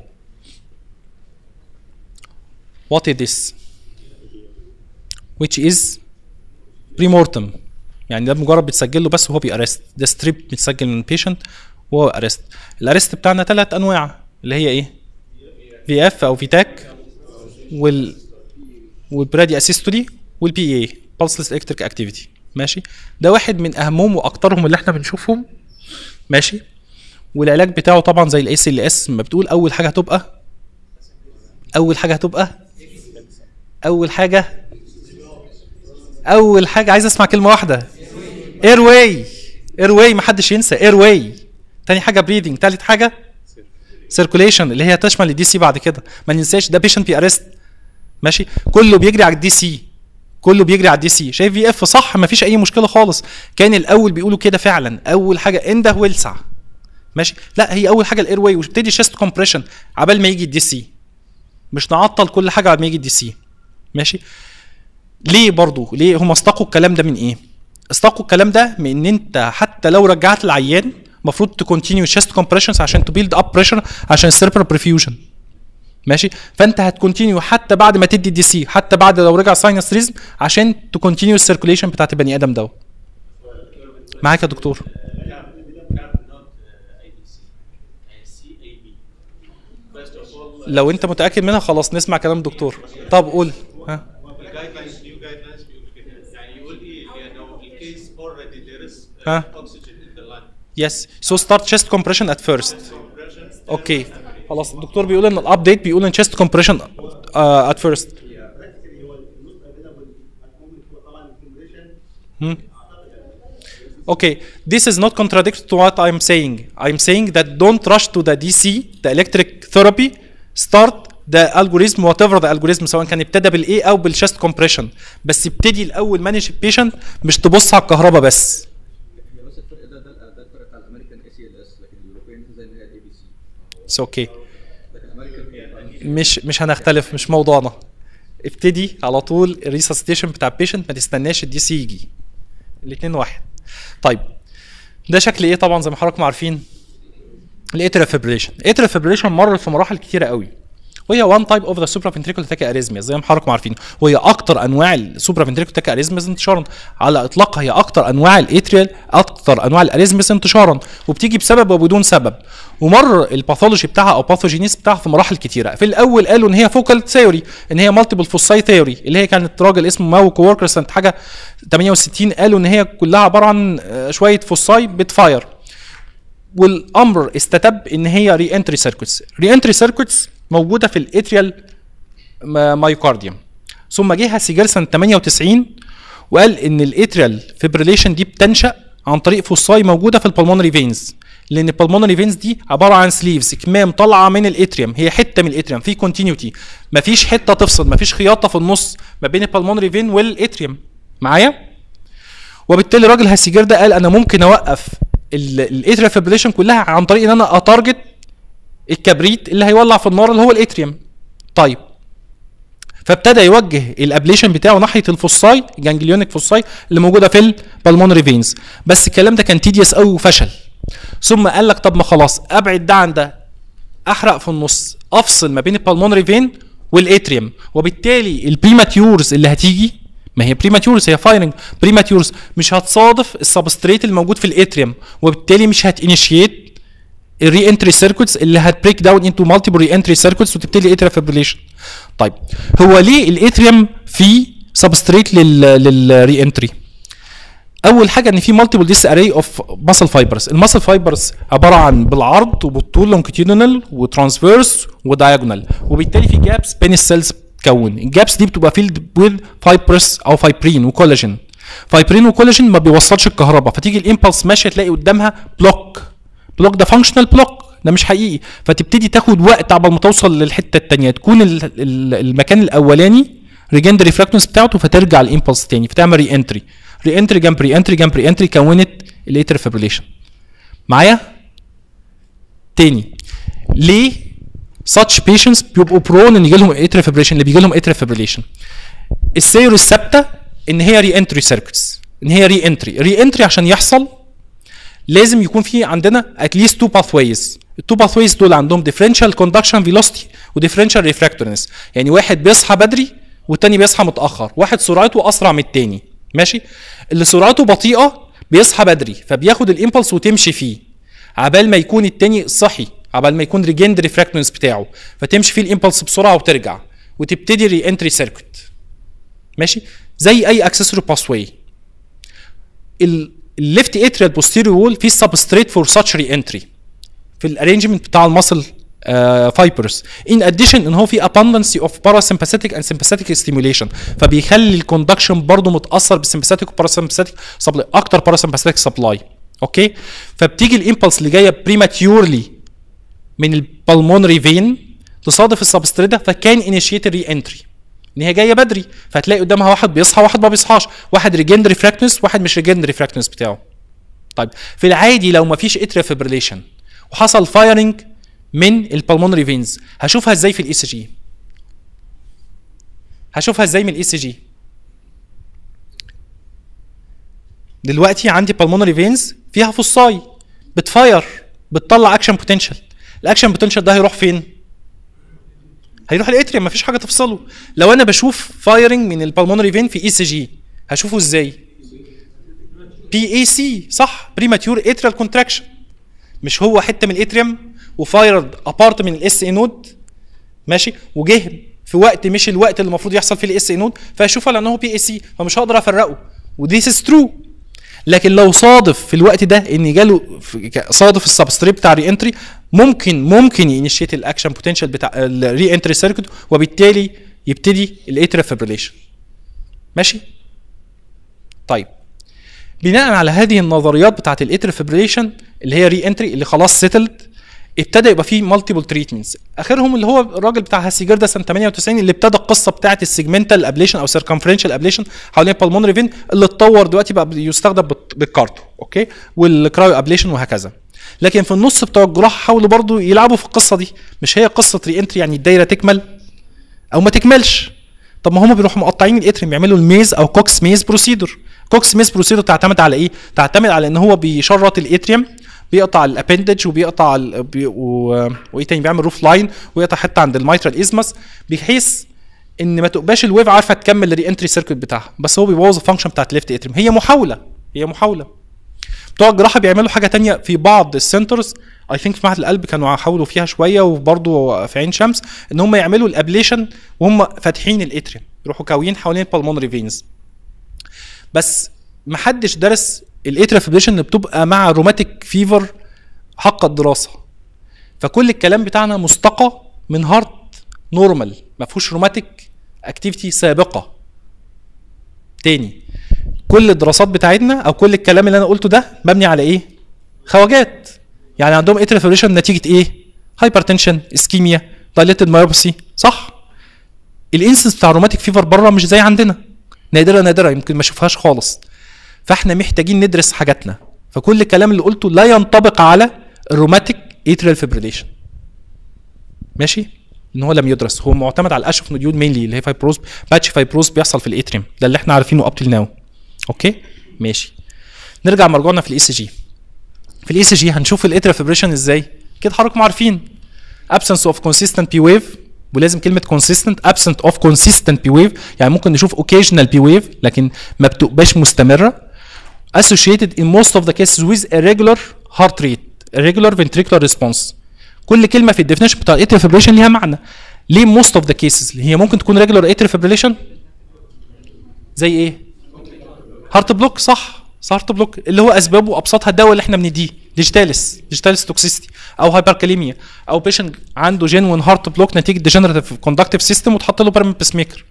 what is this which is pre-mortem يعني ده مجرد بتسجل له بس وهو بيأرست ده ستريب بيتسجل من البيشنت وهو ارست الارست بتاعنا ثلاث انواع اللي هي ايه في اف او فيتاك وال والبرادي اسيستولي والبي اي pulseless electric activity ماشي ده واحد من اهمهم واكترهم اللي احنا بنشوفهم ماشي والعلاج بتاعه طبعا زي الاي سي ال اس ما بتقول اول حاجه هتبقى اول حاجه هتبقى اول حاجه اول حاجه عايز اسمع كلمه واحده اير واي اير واي ما حدش ينسى اير واي تاني حاجه بريدنج تالت حاجه سيركوليشن اللي هي تشمل الدي سي بعد كده ما ننساش ده بيشنت بي ارست ماشي كله بيجري على الدي سي كله بيجري على الدي سي شايف في اف صح ما فيش اي مشكله خالص كان الاول بيقولوا كده فعلا اول حاجه انده والسع ماشي لا هي اول حاجه الاير واي وابتدي شيست كومبريشن عبال ما يجي الدي سي مش نعطل كل حاجه بعد ما يجي الدي سي ماشي ليه برضو ليه هم استقوا الكلام ده من ايه استقوا الكلام ده من ان انت حتى لو رجعت العيان المفروض تكونتينيو شيست كومبريشنز عشان تبيلد اب بريشر عشان السيربرال بريفيوجن ماشي فانت هتكونتينيو حتى بعد ما تدي دي سي حتى بعد لو رجع ساينس ريزم عشان تكونتينيو السيركوليشن بتاعت البني ادم ده معاك يا دكتور لو انت متاكد منها خلاص نسمع كلام الدكتور طب قول ها الجايد نيو جايد لاينز بيقول كده يعني يقول ايه لانه الكيس اوريدي there is ها. oxygen in the lung يس سو ستارت chest compression at first اوكي خلاص الدكتور بيقول ان الابديت بيقول ان chest compression uh, at first براكتيكالي هو الموست افيلابل هتكون هو طبعا الكومبريشن Hmm. Okay, this is not contradictory to what I'm saying. I'm saying that don't rush to the DC, the electric therapy. Start the algorithm whatever the algorithm سواء كان ابتدى بالايه او بالشست كومبريشن بس ابتدي الاول مانج البيشنت مش تبص على الكهرباء بس هي بس الفرق ده ده ده الفرق بتاع الامريكان اي سي ال اس لكن اليوروبيان زي اللي هي الاي بي سي اتس اوكي لكن الامريكان مش مش هنختلف مش موضوعنا ابتدي على طول الريسستيشن بتاع البيشنت ما تستناش الدي سي يجي الاثنين واحد طيب ده شكل ايه طبعا زي ما حضراتكم عارفين الاتريال فيبريليشن الاتريال فيبريليشن مرت في مراحل كتيره قوي وهي وان تايب اوف ذا سوبرا فنتريكول تاكي اريزميا زي ما حضراتكم عارفين وهي اكتر انواع السوبرا فنتريكول تاكي اريزميا انتشارا على اطلاقها هي اكتر انواع الاتريال اكتر انواع الاريزميس انتشارا وبتيجي بسبب وبدون سبب ومر الباثولوجي بتاعها او باثوجينيس بتاعها في مراحل كتيره في الاول قالوا ان هي فوكال ثيوري ان هي مالتيبل فوساي ثيوري اللي هي كانت راجل اسمه ماو كووركر سنه حاجه 68 قالوا ان هي كلها عباره عن آه، شويه فوساي بتفاير والامر استتب ان هي ري انتري سيركتس ري انتري سيركتس موجوده في الاتريال مايوكارديوم ثم جه سيجال سنه 98 وقال ان الاتريال فيبريليشن دي بتنشا عن طريق فوساي موجوده في البلمونري فينز لان البلمونري فينز دي عباره عن سليفز كمام طالعه من الاتريوم هي حته من الاتريوم في كونتينيوتي مفيش حته تفصل مفيش خياطه في النص ما بين البلمونري فين والاتريوم معايا وبالتالي الراجل هاسيجر ده قال انا ممكن اوقف الاتريا فيبريليشن كلها عن طريق ان انا اتارجت الكبريت اللي هيولع في النار اللي هو الاتريوم طيب فابتدى يوجه الابليشن بتاعه ناحيه الفوساي الجانجليونيك فوساي اللي موجوده في البلمونري فينز بس الكلام ده كان تيديوس قوي وفشل ثم قال لك طب ما خلاص ابعد ده عن ده احرق في النص افصل ما بين البلمونري فين والاتريوم وبالتالي البريماتيورز اللي هتيجي ما هي بريماتيورز هي فايرنج بريماتيورز مش هتصادف السبستريت الموجود في الاتريوم وبالتالي مش هتانيشيت الري انتري سيركتس اللي هتبريك داون انتو مالتيبل ري انتري سيركتس وتبتدي الاتريال فيبريليشن طيب هو ليه الاتريوم فيه سبستريت لل للري انتري اول حاجه ان في مالتيبل ديس اري اوف ماسل فايبرز الماسل فايبرز عباره عن بالعرض وبالطول لونجيتيودينال وترانسفيرس ودايجونال وبالتالي في جابس بين السيلز بتكون الجابس دي بتبقى فيلد وذ فايبرس او فايبرين وكولاجين فايبرين وكولاجين ما بيوصلش الكهرباء فتيجي الامبلس ماشيه تلاقي قدامها بلوك بلوك ده فانكشنال بلوك ده مش حقيقي فتبتدي تاخد وقت عبال ما توصل للحته الثانيه تكون ال- ال- المكان الاولاني ريجند ريفراكتنس بتاعته فترجع الامبلس تاني فتعمل ري انتري ري انتري جنب ري انتري جنب ري انتري كونت الاتر فيبريليشن معايا تاني ليه such patients بيبقوا برون ان يجي لهم اتر فيبريليشن اللي بيجي لهم اتر فيبريليشن السير الثابته ان هي ري انتري سيركتس ان هي ري انتري ري انتري عشان يحصل لازم يكون في عندنا اتليست تو باثويز التو باثويز دول عندهم ديفرنشال كوندكشن فيلوسيتي وديفرنشال ريفراكتورنس يعني واحد بيصحى بدري والتاني بيصحى متاخر واحد سرعته اسرع من التاني ماشي اللي سرعته بطيئه بيصحى بدري فبياخد الامبلس وتمشي فيه عبال ما يكون التاني صحي عبال ما يكون ريجند ريفراكتورنس بتاعه فتمشي فيه الامبلس بسرعه وترجع وتبتدي ري انتري سيركت ماشي زي اي اكسسوري باثواي الليفت اتريال بوستيريور وول فيه سبستريت فور ساتش ري انتري في الارينجمنت بتاع المسل فايبرز ان اديشن ان هو في abundance اوف parasympathetic and sympathetic stimulation فبيخلي الكوندكشن برضه متاثر بالسمباثيك وباراسمباثيك سبلاي اكتر باراسمباثيك سبلاي اوكي فبتيجي الامبلس اللي جايه بريماتيورلي من البلمونري فين تصادف السبستريت ده فكان انيشيت ري انتري ان هي جايه بدري فهتلاقي قدامها واحد بيصحى واحد ما بيصحاش واحد ريجند ريفراكتنس واحد مش ريجند ريفراكتنس بتاعه طيب في العادي لو ما فيش اتريا فيبريليشن وحصل فايرنج من البلمونري فينز هشوفها ازاي في الاي سي جي هشوفها ازاي من الاي سي جي دلوقتي عندي بالمونري فينز فيها فصاي بتفاير بتطلع اكشن بوتنشال الاكشن بوتنشال ده هيروح فين هيروح الاتريوم مفيش حاجه تفصله لو انا بشوف فايرنج من البلمونري فين في اي سي جي هشوفه ازاي بي اي سي صح بريماتيور اتريال كونتراكشن مش هو حته من الاتريوم وفايرد ابارت من الاس اي نود ماشي وجه في وقت مش الوقت اللي المفروض يحصل فيه الاس اي نود فهشوفها لان هو بي اي سي فمش هقدر افرقه وديس از ترو لكن لو صادف في الوقت ده ان جاله في- صادف السبستريت بتاع ري انتري ممكن ممكن ينشيت الاكشن بوتنشال بتاع الري انتري سيركت وبالتالي يبتدي الاتريال فيبريليشن ماشي طيب بناء على هذه النظريات بتاعت الاتر فيبريليشن اللي هي ري انتري اللي خلاص سيتلد ابتدى يبقى فيه مالتيبل تريتمنتس اخرهم اللي هو الراجل بتاع هاسيجر ده سنه 98 اللي ابتدى القصه بتاعت السيجمنتال ابليشن او سيركمفرنشال ابليشن حوالين البلمونري فين اللي اتطور دلوقتي بقى يستخدم بالت- بالكارتو اوكي والكرايو ابليشن وهكذا لكن في النص بتوع الجراحه حاولوا برضو يلعبوا في القصه دي مش هي قصه ري انتري يعني الدايره تكمل او ما تكملش طب ما هم بيروحوا مقطعين الاتريم بيعملوا الميز او كوكس ميز بروسيدور كوكس ميز بروسيدور تعتمد على ايه تعتمد على ان هو بيشرط الاتريم بيقطع الابندج وبيقطع ال... بي... و... وايه تاني بيعمل روف لاين ويقطع حته عند الميترال ازمس بحيث ان ما تبقاش الويف عارفه تكمل الري انتري سيركت بتاعها بس هو بيبوظ الفانكشن بتاعت الليفت اتريم هي محاوله هي محاوله بتوع الجراحه بيعملوا حاجه تانية في بعض السنترز اي ثينك في معهد القلب كانوا حاولوا فيها شويه وبرضه في عين شمس ان هم يعملوا الابليشن وهم فاتحين الاتريم يروحوا كاويين حوالين البلمونري فينز بس محدش درس الاتريا فيبريشن اللي بتبقى مع روماتيك فيفر حق الدراسه فكل الكلام بتاعنا مستقى من هارت نورمال ما فيهوش روماتيك اكتيفيتي سابقه تاني كل الدراسات بتاعتنا او كل الكلام اللي انا قلته ده مبني على ايه خواجات يعني عندهم اتريا فيبريشن نتيجه ايه هايبرتنشن اسكيميا دايليتد مايوبسي صح الانسنس بتاع روماتيك فيفر بره مش زي عندنا نادره نادره يمكن ما اشوفهاش خالص فاحنا محتاجين ندرس حاجاتنا فكل الكلام اللي قلته لا ينطبق على الروماتيك اتريال فيبريليشن ماشي ان هو لم يدرس هو معتمد على الاشف نوديول مينلي اللي هي فايبروز باتش فايبروز بيحصل في الاتريم ده اللي احنا عارفينه اب تل ناو اوكي ماشي نرجع مرجعنا في الاي سي جي في الاي سي جي هنشوف الاتريال فيبريشن ازاي كده حضراتكم عارفين absence of consistent P wave ولازم كلمه consistent absent of consistent P wave يعني ممكن نشوف occasional P wave لكن ما بتبقاش مستمره associated in most of the cases with irregular heart rate irregular ventricular response كل كلمه في الديفينيشن بتاع atrial fibrillation ليها معنى ليه most of the cases هي ممكن تكون regular atrial fibrillation زي ايه هارت بلوك صح هارت بلوك اللي هو اسبابه ابسطها الدواء اللي احنا بنديه ديجيتاليس ديجيتاليس توكسيستي او هايبركاليميا او بيشنت عنده جينوين هارت بلوك نتيجه ديجنريتيف كوندكتيف سيستم وتحط له بيرمنت بيس ميكر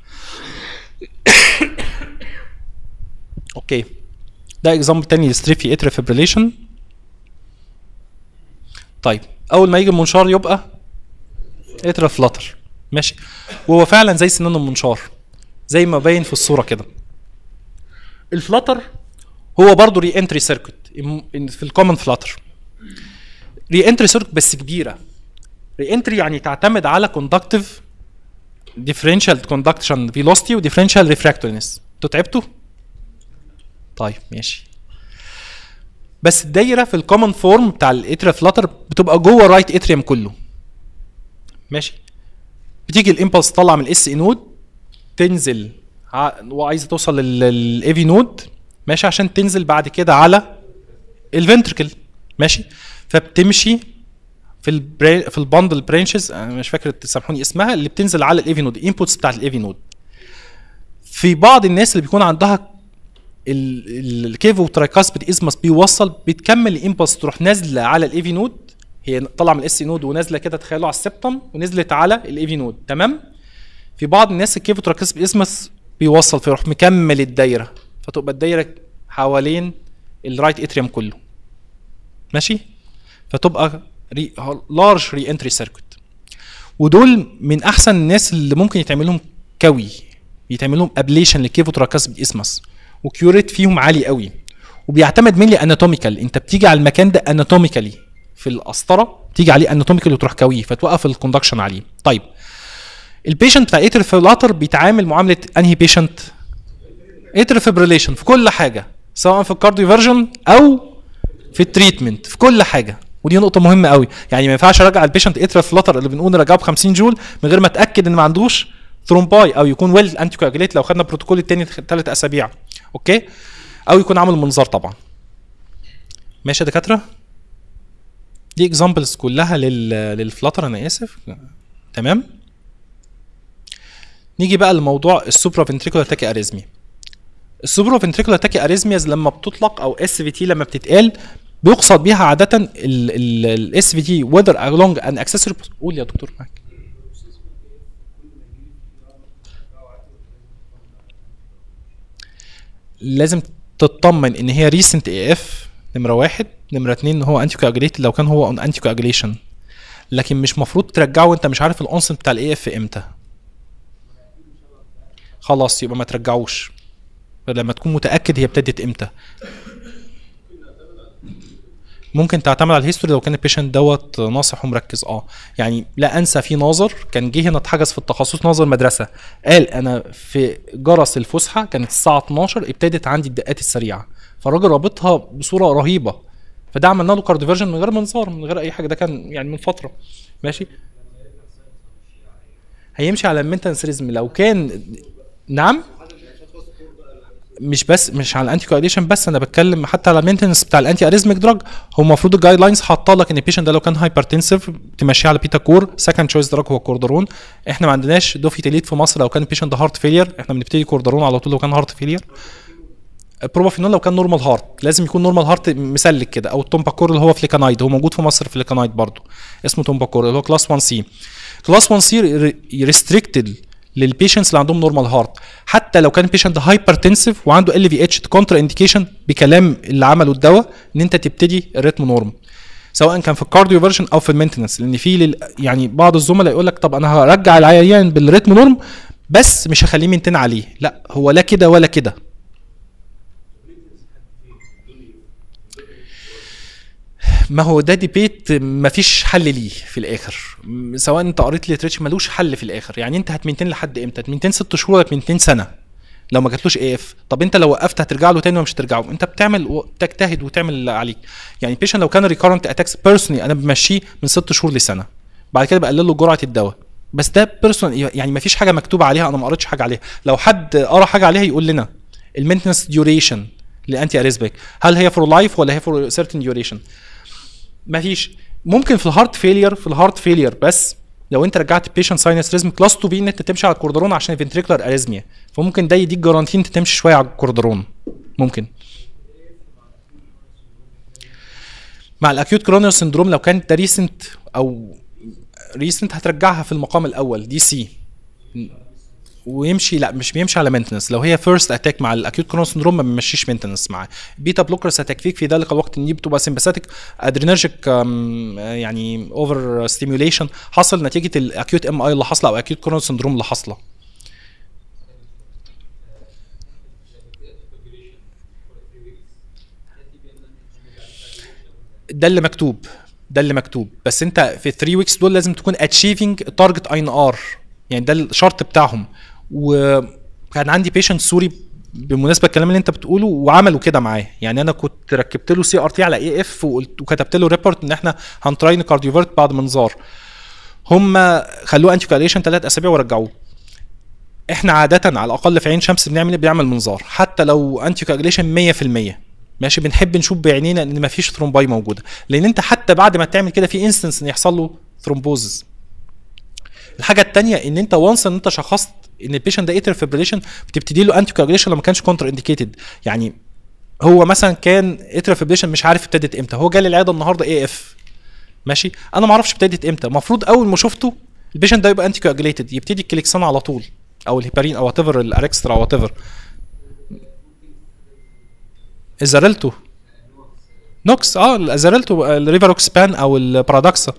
اوكي ده اكزامبل تاني لستريفي اتري فيبريليشن طيب اول ما يجي المنشار يبقى اتري فلاتر ماشي وهو فعلا زي سنان المنشار زي ما باين في الصوره كده الفلاتر هو برضه ري انتري سيركت في الكومن فلاتر ري انتري سيركت بس كبيره ري انتري يعني تعتمد على كوندكتيف ديفرنشال كوندكشن فيلوسيتي وديفرنشال ريفراكتورنس انتوا تعبتوا؟ طيب ماشي بس الدايره في الكومن فورم بتاع الاتريا فلاتر بتبقى جوه الرايت اتريوم كله ماشي بتيجي الامبلس تطلع من الاس اي نود تنزل ع- وعايزه توصل للاي في نود ماشي عشان تنزل بعد كده على الفنتركل ماشي فبتمشي في البري... في الباندل برانشز انا مش فاكر تسامحوني اسمها اللي بتنزل على الاي في نود الانبوتس بتاعت الاي في نود في بعض الناس اللي بيكون عندها الكيفو ترايكاسبيد اسمس بيوصل بتكمل الامبلس تروح نازله على الاي في نود هي طالعه من الاس نود ونازله كده تخيلوا على السبتم ونزلت على الاي في نود تمام في بعض الناس الكيفو ترايكاسبيد اسمس بيوصل فيروح مكمل الدايره فتبقى الدايره حوالين الرايت اتريوم كله ماشي فتبقى ري لارج ري انتري سيركت ودول من احسن الناس اللي ممكن يتعمل لهم كوي يتعمل لهم ابليشن للكيفو تراكاسبيد اسمس وكيوريت فيهم عالي قوي وبيعتمد مينلي اناتوميكال انت بتيجي على المكان ده اناتوميكالي في القسطره تيجي عليه اناتوميكالي وتروح كويه فتوقف الكوندكشن عليه طيب البيشنت بتاع اتر فلاتر بيتعامل معامله انهي بيشنت اتر فيبريليشن في كل حاجه سواء في الكارديو فيرجن او في التريتمنت في كل حاجه ودي نقطة مهمة قوي، يعني ما ينفعش ارجع البيشنت اترا فلاتر اللي بنقول نرجعه ب 50 جول من غير ما اتاكد ان ما عندوش ثرومباي او يكون ويل انتي كواجليت لو خدنا البروتوكول التاني ثلاث اسابيع اوكي او يكون عامل منظار طبعا ماشي يا دكاتره دي اكزامبلز كلها لل للفلاتر انا اسف تمام نيجي بقى لموضوع السوبرا فنتريكولار تاكي اريزمي السوبرا فنتريكولار تاكي اريزمياز لما بتطلق او اس في تي لما بتتقال بيقصد بيها عاده الاس في تي whether along an accessory قول يا دكتور معاك لازم تطمن ان هي ريسنت اي اف نمره واحد نمره اتنين ان هو انتي كواجليت لو كان هو اون انتي كواجليشن لكن مش مفروض ترجعه وانت مش عارف الانسنت بتاع الاي اف امتى خلاص يبقى ما ترجعوش لما تكون متاكد هي ابتدت امتى ممكن تعتمد على الهيستوري لو كان البيشنت دوت ناصح ومركز اه يعني لا انسى في ناظر كان جه هنا اتحجز في التخصص ناظر مدرسه قال انا في جرس الفسحه كانت الساعه 12 ابتدت عندي الدقات السريعه فالراجل رابطها بصوره رهيبه فده عملنا له كارديفيرجن من غير منظار من غير اي حاجه ده كان يعني من فتره ماشي هيمشي على المينتنس ريزم لو كان نعم مش بس مش على الانتي كواديشن بس انا بتكلم حتى على المينتنس بتاع الانتي اريزميك دراج هو المفروض الجايد لاينز حاطه لك ان البيشنت ده لو كان هايبرتنسيف تمشيه على بيتا كور سكند تشويس دراج هو كوردرون احنا ما عندناش دوفيتيليت في مصر لو كان البيشنت ده هارت فيلير احنا بنبتدي كوردرون على طول لو كان هارت فيلير بروبافينول لو كان نورمال هارت لازم يكون نورمال هارت مسلك كده او التومباكور اللي هو فليكانايد هو موجود في مصر فليكانايد برضه اسمه تومباكور اللي هو كلاس 1 سي كلاس 1 سي ريستريكتد للبيشنتس اللي عندهم نورمال هارت حتى لو كان البيشنت هايبرتنسيف وعنده ال في اتش كونترا انديكيشن بكلام اللي عمله الدواء ان انت تبتدي الريتم نورم سواء كان في الكارديو فيرجن او في المينتنس لان في لل... يعني بعض الزملاء يقول لك طب انا هرجع العيان بالريتم نورم بس مش هخليه مينتين عليه لا هو لا كده ولا كده ما هو ده ديبيت مفيش حل ليه في الاخر م- سواء انت قريت ليتريتش ملوش حل في الاخر يعني انت هتمنتين لحد امتى هتمنتين ست شهور ولا هتمنتين سنه لو ما جاتلوش اي اف طب انت لو وقفت هترجع له تاني ولا مش هترجعه انت بتعمل و- تجتهد وتعمل اللي عليك يعني بيشن لو كان ريكارنت اتاكس بيرسونلي انا بمشيه من ست شهور لسنه بعد كده بقلل له جرعه الدواء بس ده بيرسون يعني ما فيش حاجه مكتوبه عليها انا ما قريتش حاجه عليها لو حد قرا حاجه عليها يقول لنا المينتنس ديوريشن للانتي اريزبيك هل هي فور لايف ولا هي فور سيرتن ديوريشن ما فيش ممكن في الهارت فيلير في الهارت فيلير بس لو انت رجعت بيشنت ساينس ريزم كلاس 2 بي ان انت تمشي على الكوردرون عشان الفنتريكولار اريزميا فممكن ده يديك جارانتي انت تمشي شويه على الكوردرون ممكن مع الاكيوت كرونيال سندروم لو كانت ده ريسنت او ريسنت هترجعها في المقام الاول دي سي ويمشي لا مش بيمشي على مينتنس لو هي فيرست اتاك مع الاكيوت كرونيال سندروم ما بيمشيش مينتنس معاه بيتا بلوكرز هتكفيك في ذلك الوقت ان دي بتبقى سمباثيك ادرينرجيك يعني اوفر ستيميوليشن حصل نتيجه الاكيوت ام اي اللي حاصله او اكيوت كرونيال سندروم اللي حاصله ده اللي مكتوب ده اللي مكتوب بس انت في 3 ويكس دول لازم تكون اتشيفنج تارجت اي ان ار يعني ده الشرط بتاعهم وكان عندي بيشنت سوري بالمناسبه الكلام اللي انت بتقوله وعملوا كده معاه يعني انا كنت ركبت له سي ار تي على اي اف وقلت وكتبت له ريبورت ان احنا هنتراين كارديوفيرت بعد منظار هم خلوه انتي كاليشن ثلاث اسابيع ورجعوه احنا عاده على الاقل في عين شمس بنعمل بنعمل منظار حتى لو انتي كاجليشن 100% ماشي بنحب نشوف بعينينا ان مفيش ثرومباي موجوده لان انت حتى بعد ما تعمل كده في انستنس ان يحصل له ثرومبوزز الحاجه الثانيه ان انت وانس ان انت شخصت ان البيشنت ده اتر فيبريليشن بتبتدي له انتي كاجليشن لو ما كانش كونتر انديكيتد يعني هو مثلا كان اتر فيبريليشن مش عارف ابتدت امتى هو جالي العياده النهارده اي اف ماشي انا ما اعرفش ابتدت امتى المفروض اول ما شفته البيشنت ده يبقى انتي كاجليتد يبتدي الكليكسان على طول او الهيبارين او وات ايفر الاركسترا او وات ايفر ازارلتو نوكس اه الازارلتو الريفاروكسبان او البرادكسا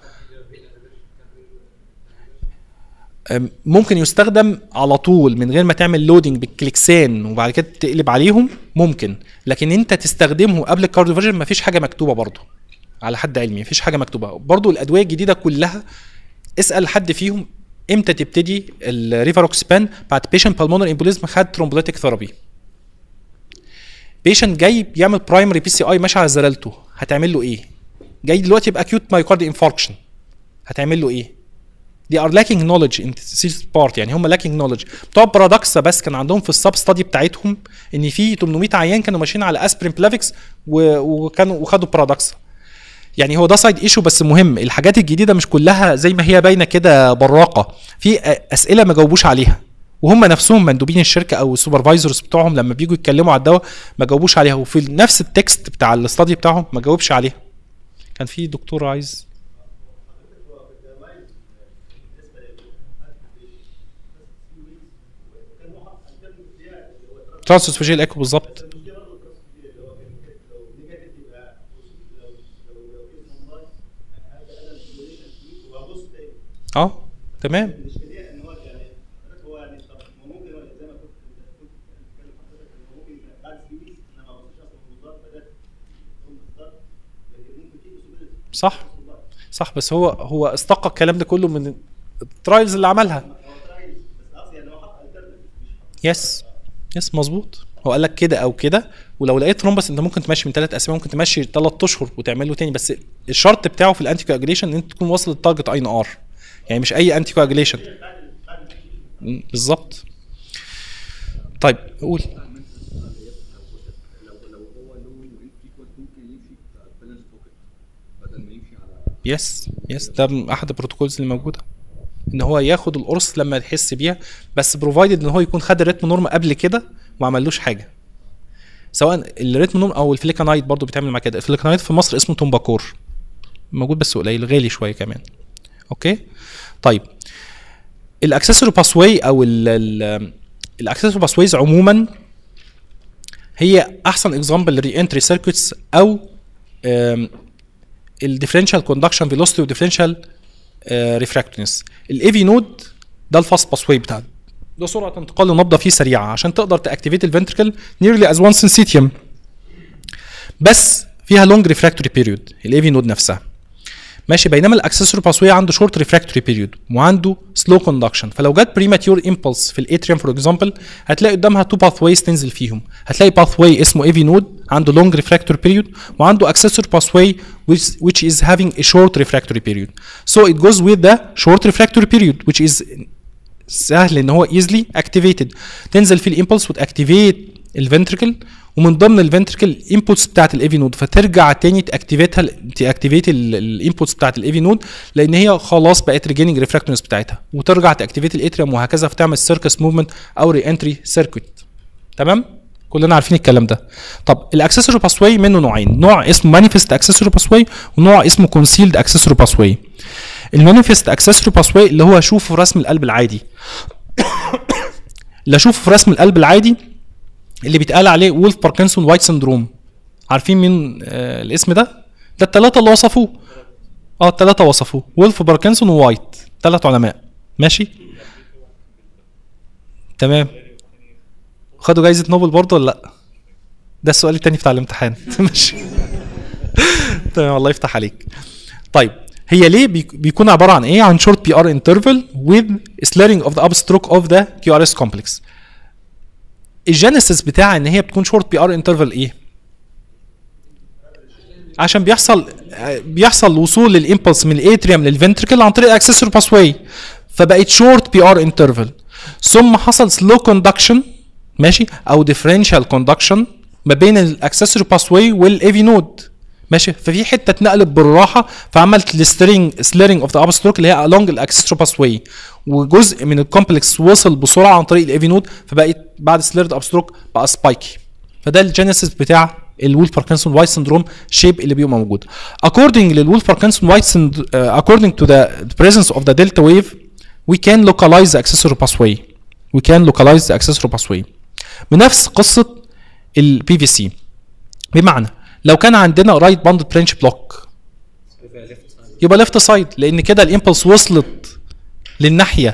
أم، ممكن يستخدم على طول من غير ما تعمل لودنج بالكليكسان وبعد كده تقلب عليهم ممكن لكن انت تستخدمه قبل الكارديو مفيش حاجه مكتوبه برضه على حد علمي مفيش حاجه مكتوبه برضه الادويه الجديده كلها اسال حد فيهم امتى تبتدي الريفاروكسبان بعد بيشنت بالمونر امبوليزم خد ترومبوليتيك ثيرابي بيشنت جاي بيعمل برايمري بي سي اي ماشي على زلالته هتعمل له ايه جاي دلوقتي باكيوت مايوكارد انفاركشن هتعمل له ايه they are lacking knowledge in this part يعني هم lacking knowledge بتوع برادكسا بس كان عندهم في السب ستادي بتاعتهم ان في 800 عيان كانوا ماشيين على اسبرين بلافيكس و- وكانوا وخدوا برادكسا يعني هو ده سايد ايشو بس مهم الحاجات الجديده مش كلها زي ما هي باينه كده براقه في أ- اسئله ما جاوبوش عليها وهم نفسهم مندوبين الشركه او السوبرفايزرز بتوعهم لما بيجوا يتكلموا على الدواء ما جاوبوش عليها وفي نفس التكست بتاع الاستادي بتاعهم ما جاوبش عليها كان في دكتور عايز ترانسوسفيجيال ايكو بالظبط اه تمام الاشكاليه ان هو يعني حضرتك هو يعني طب ما ممكن هو زي ما كنت كنت بتتكلم حضرتك ان هو ممكن يبقى بعد سي ويكس انا ما بصيتش اصلا بالظبط بدات تقوم بالظبط لكن ممكن في possibility. صح صح بس هو هو استقى الكلام ده كله من الترايلز اللي عملها هو ترايل بس قصدي يعني هو حط alternative مش حط يس يس مظبوط هو قال لك كده او كده ولو لقيت ترومبس انت ممكن تمشي من ثلاث اسابيع ممكن تمشي ثلاث اشهر وتعمل له تاني بس الشرط بتاعه في الانتي كواجليشن ان انت تكون واصل للتارجت اي ان ار يعني مش اي انتي كواجليشن بالظبط طيب قول لو لو هو لو انفريكوينت ممكن يمشي بالانس بوكيت بدل ما يمشي على يس يس ده من احد البروتوكولز اللي موجوده ان هو ياخد القرص لما يحس بيها بس بروفايدد ان هو يكون خد الريتم نورم قبل كده وما عملوش حاجه سواء الريتم نورم او الفليكانايد برضو بيتعمل مع كده الفليكانايد في مصر اسمه تومباكور موجود بس قليل غالي شويه كمان اوكي طيب الاكسسوري باسواي او الاكسسوري باسويز عموما هي احسن اكزامبل للري انتري سيركتس او الديفرنشال كوندكشن فيلوسيتي وديفرنشال ريفراكتنس الاي في نود ده الفاست باسواي بتاعنا ده سرعه انتقال النبضه فيه سريعه عشان تقدر تاكتيفيت الفنتركل نيرلي از وان سنسيتيوم بس فيها لونج ريفراكتوري بيريود الاي في نود نفسها ماشي بينما الاكسسوري باسوي عنده شورت ريفراكتوري بيريود وعنده سلو كوندكشن فلو جت بريماتيور امبلس في الاتريوم فور اكزامبل هتلاقي قدامها تو باث وايز تنزل فيهم هتلاقي باث واي اسمه ايفي نود عنده لونج ريفراكتوري بيريود وعنده اكسسوري باثواي which which is having a short refractory period so it goes with the short refractory period which is سهل ان هو easily activated تنزل فيه الامبلس وتاكتيفيت الفنتركل ومن ضمن الفنتركل الانبوتس بتاعت الايفي نود فترجع تاني تاكتيفيتها تاكتيفيت الانبوتس بتاعت الايفي نود لان هي خلاص بقت ريجيننج ريفراكتورنس بتاعتها وترجع تاكتيفيت الاتريوم وهكذا فتعمل سيركس موفمنت او ري انتري سيركت تمام كلنا عارفين الكلام ده طب الاكسسوري باسواي منه نوعين نوع اسمه مانيفست اكسسوري باسواي ونوع اسمه كونسيلد اكسسوري باسواي المانيفست اكسسوري باسواي اللي هو اشوفه في رسم القلب العادي اللي اشوفه في رسم القلب العادي اللي بيتقال عليه وولف باركنسون وايت سندروم عارفين مين آه الاسم ده ده الثلاثه اللي وصفوه اه الثلاثه وصفوه وولف باركنسون ووايت ثلاث علماء ماشي تمام خدوا جايزه نوبل برضه ولا لا ده السؤال التاني بتاع الامتحان ماشي تمام الله يفتح عليك طيب هي ليه بيك- بيكون عباره عن ايه عن شورت بي ار انترفال with slurring of the upstroke of the QRS complex الجينيسيس بتاع ان هي بتكون شورت بي ار انترفال ايه عشان بيحصل بيحصل وصول للامبلس من الاتريوم للفنتركل عن طريق الاكسسوري باسواي فبقت شورت بي ار انترفال ثم حصل سلو كوندكشن ماشي او ديفرنشال كوندكشن ما بين الاكسسوري باسواي والايفي نود ماشي ففي حته اتنقلت بالراحه فعملت السترينج سليرنج اوف ذا اب ستروك اللي هي along الاكسسوري باسواي وجزء من الكومبلكس وصل بسرعه عن طريق الايفي نود فبقت بعد سليرد اب ستروك بقى سبايكي فده الجينيسيس بتاع الوول باركنسون وايت سندروم شيب اللي بيبقى موجود according للوول باركنسون وايت syndrome uh, according to the presence of the delta wave we can localize the accessory pathway we can localize the accessory pathway بنفس قصه البي في سي بمعنى لو كان عندنا رايت باند برانش بلوك يبقى ليفت سايد لان كده الامبلس وصلت للناحيه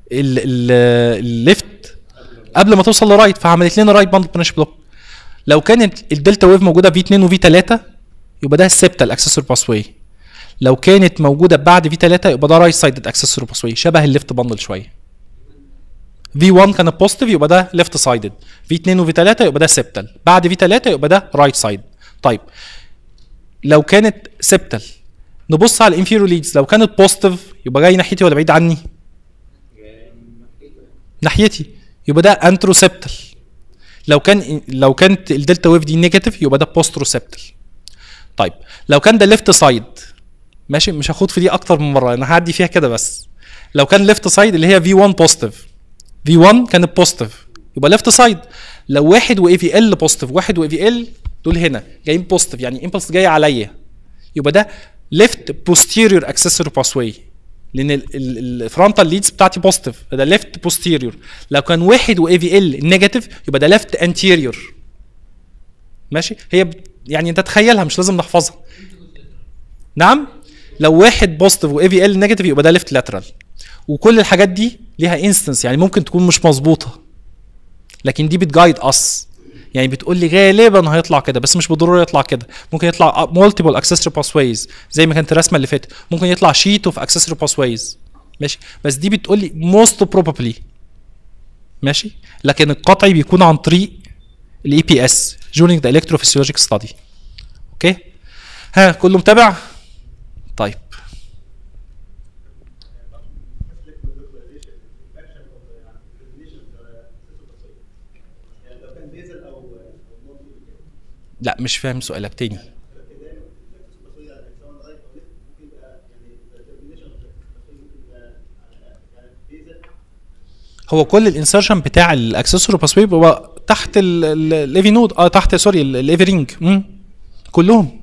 الليفت قبل ما توصل لرايت فعملت لنا رايت باند برانش بلوك لو كانت الدلتا ويف موجوده في 2 وفي 3 يبقى ده السبتال اكسسور باسواي لو كانت موجوده بعد في 3 يبقى ده رايت سايد اكسسور باسواي شبه الليفت باندل شويه في 1 كان بوزيتيف يبقى ده ليفت سايدد في 2 وفي 3 يبقى ده سبتال بعد في 3 يبقى ده رايت سايد طيب لو كانت سبتال نبص على الانفيرو ليدز لو كانت بوزيتيف يبقى جاي ناحيتي ولا بعيد عني ناحيتي يبقى ده انتروسبتال لو كان لو كانت الدلتا ويف دي نيجاتيف يبقى ده بوستروسبتال طيب لو كان ده ليفت سايد ماشي مش هاخد في دي اكتر من مره انا هعدي فيها كده بس لو كان ليفت سايد اللي هي في 1 بوزيتيف في 1 كانت بوزيتيف يبقى ليفت سايد لو واحد واي في ال بوزيتيف واحد واي في ال دول هنا جايين بوزيتيف يعني امبلس جاي عليا يبقى ده ليفت بوستيريور اكسسوري باسواي لان الفرونتال ليدز بتاعتي بوزيتيف فده ليفت بوستيريور لو كان واحد واي في ال نيجاتيف يبقى ده ليفت انتيريور ماشي هي ب- يعني انت تخيلها مش لازم نحفظها نعم لو واحد بوزيتيف واي في ال نيجاتيف يبقى ده ليفت لاترال وكل الحاجات دي ليها انستنس يعني ممكن تكون مش مظبوطه لكن دي بتجايد اس يعني بتقول لي غالبا هيطلع كده بس مش بالضروره يطلع كده ممكن يطلع مالتيبل اكسسوري باسويز زي ما كانت الرسمه اللي فاتت ممكن يطلع شيت اوف اكسسوري باسويز ماشي بس دي بتقول لي موست بروبابلي ماشي لكن القطعي بيكون عن طريق الاي بي اس during the electrophysiologic study اوكي ها كله متابع طيب يعني لو كان ديزل او او نوت لا مش فاهم سؤالك تاني هو كل الانسرشن بتاع الاكسسوري باسوي بيبقى تحت الايفي نود اه تحت سوري الايفي رينج مم. كلهم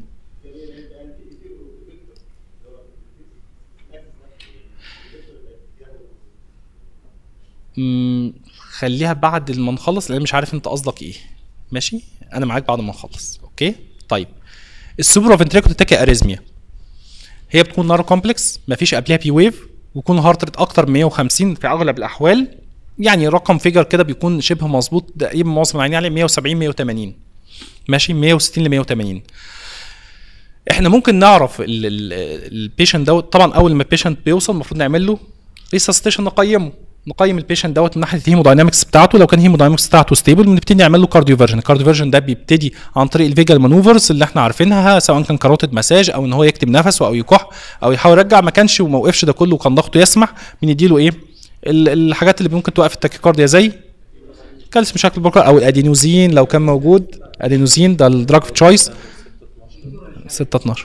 مم، خليها بعد ما نخلص لان مش عارف انت قصدك ايه ماشي انا معاك بعد ما نخلص اوكي طيب السوبرا فنتريكول تاكي اريزميا هي بتكون نارو كومبلكس مفيش قبلها بي ويف ويكون هارت ريت اكتر من 150 في اغلب الاحوال يعني رقم فيجر كده بيكون شبه مظبوط تقريبا معظم العيانين عليه 170 180 ماشي 160 ل 180 احنا ممكن نعرف البيشنت دوت طبعا اول ما البيشنت بيوصل المفروض نعمل له ريسستيشن نقيمه نقيم البيشنت دوت من ناحيه الهيموداينامكس بتاعته لو كان الهيموداينامكس بتاعته ستيبل بنبتدي نعمل له كارديو فيرجن الكارديو فيرجن ده بيبتدي عن طريق الفيجال مانوفرز اللي احنا عارفينها سواء كان كاروتيد مساج او ان هو يكتم نفسه او يكح او يحاول يرجع ما كانش وما وقفش ده كله وكان ضغطه يسمح بنديله ايه ال- الحاجات اللي ممكن توقف التاكيكارديا زي كالسيوم شكل بروكر او الادينوزين لو كان موجود ادينوزين ده الدراج تشويس 6 12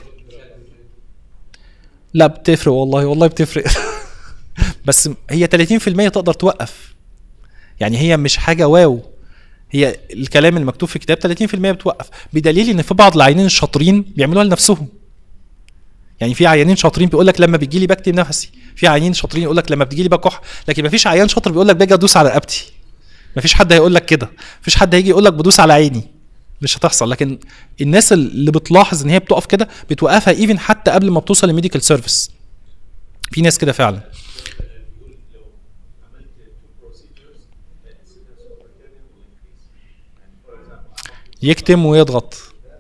لا بتفرق والله والله بتفرق بس هي 30% تقدر توقف يعني هي مش حاجه واو هي الكلام المكتوب في الكتاب 30% بتوقف بدليل ان في بعض العيانين الشاطرين بيعملوها لنفسهم يعني في عيانين شاطرين بيقول لك لما بيجي لي بكتم نفسي في عيانين شاطرين يقول لك لما بتجي لي بكح لكن ما فيش عيان شاطر بيقول لك باجي ادوس على رقبتي ما فيش حد هيقول لك كده مفيش حد هيجي يقول لك بدوس على عيني مش هتحصل لكن الناس اللي بتلاحظ ان هي بتقف كده بتوقفها ايفن حتى قبل ما بتوصل للميديكال سيرفيس في ناس كده فعلا يكتم ويضغط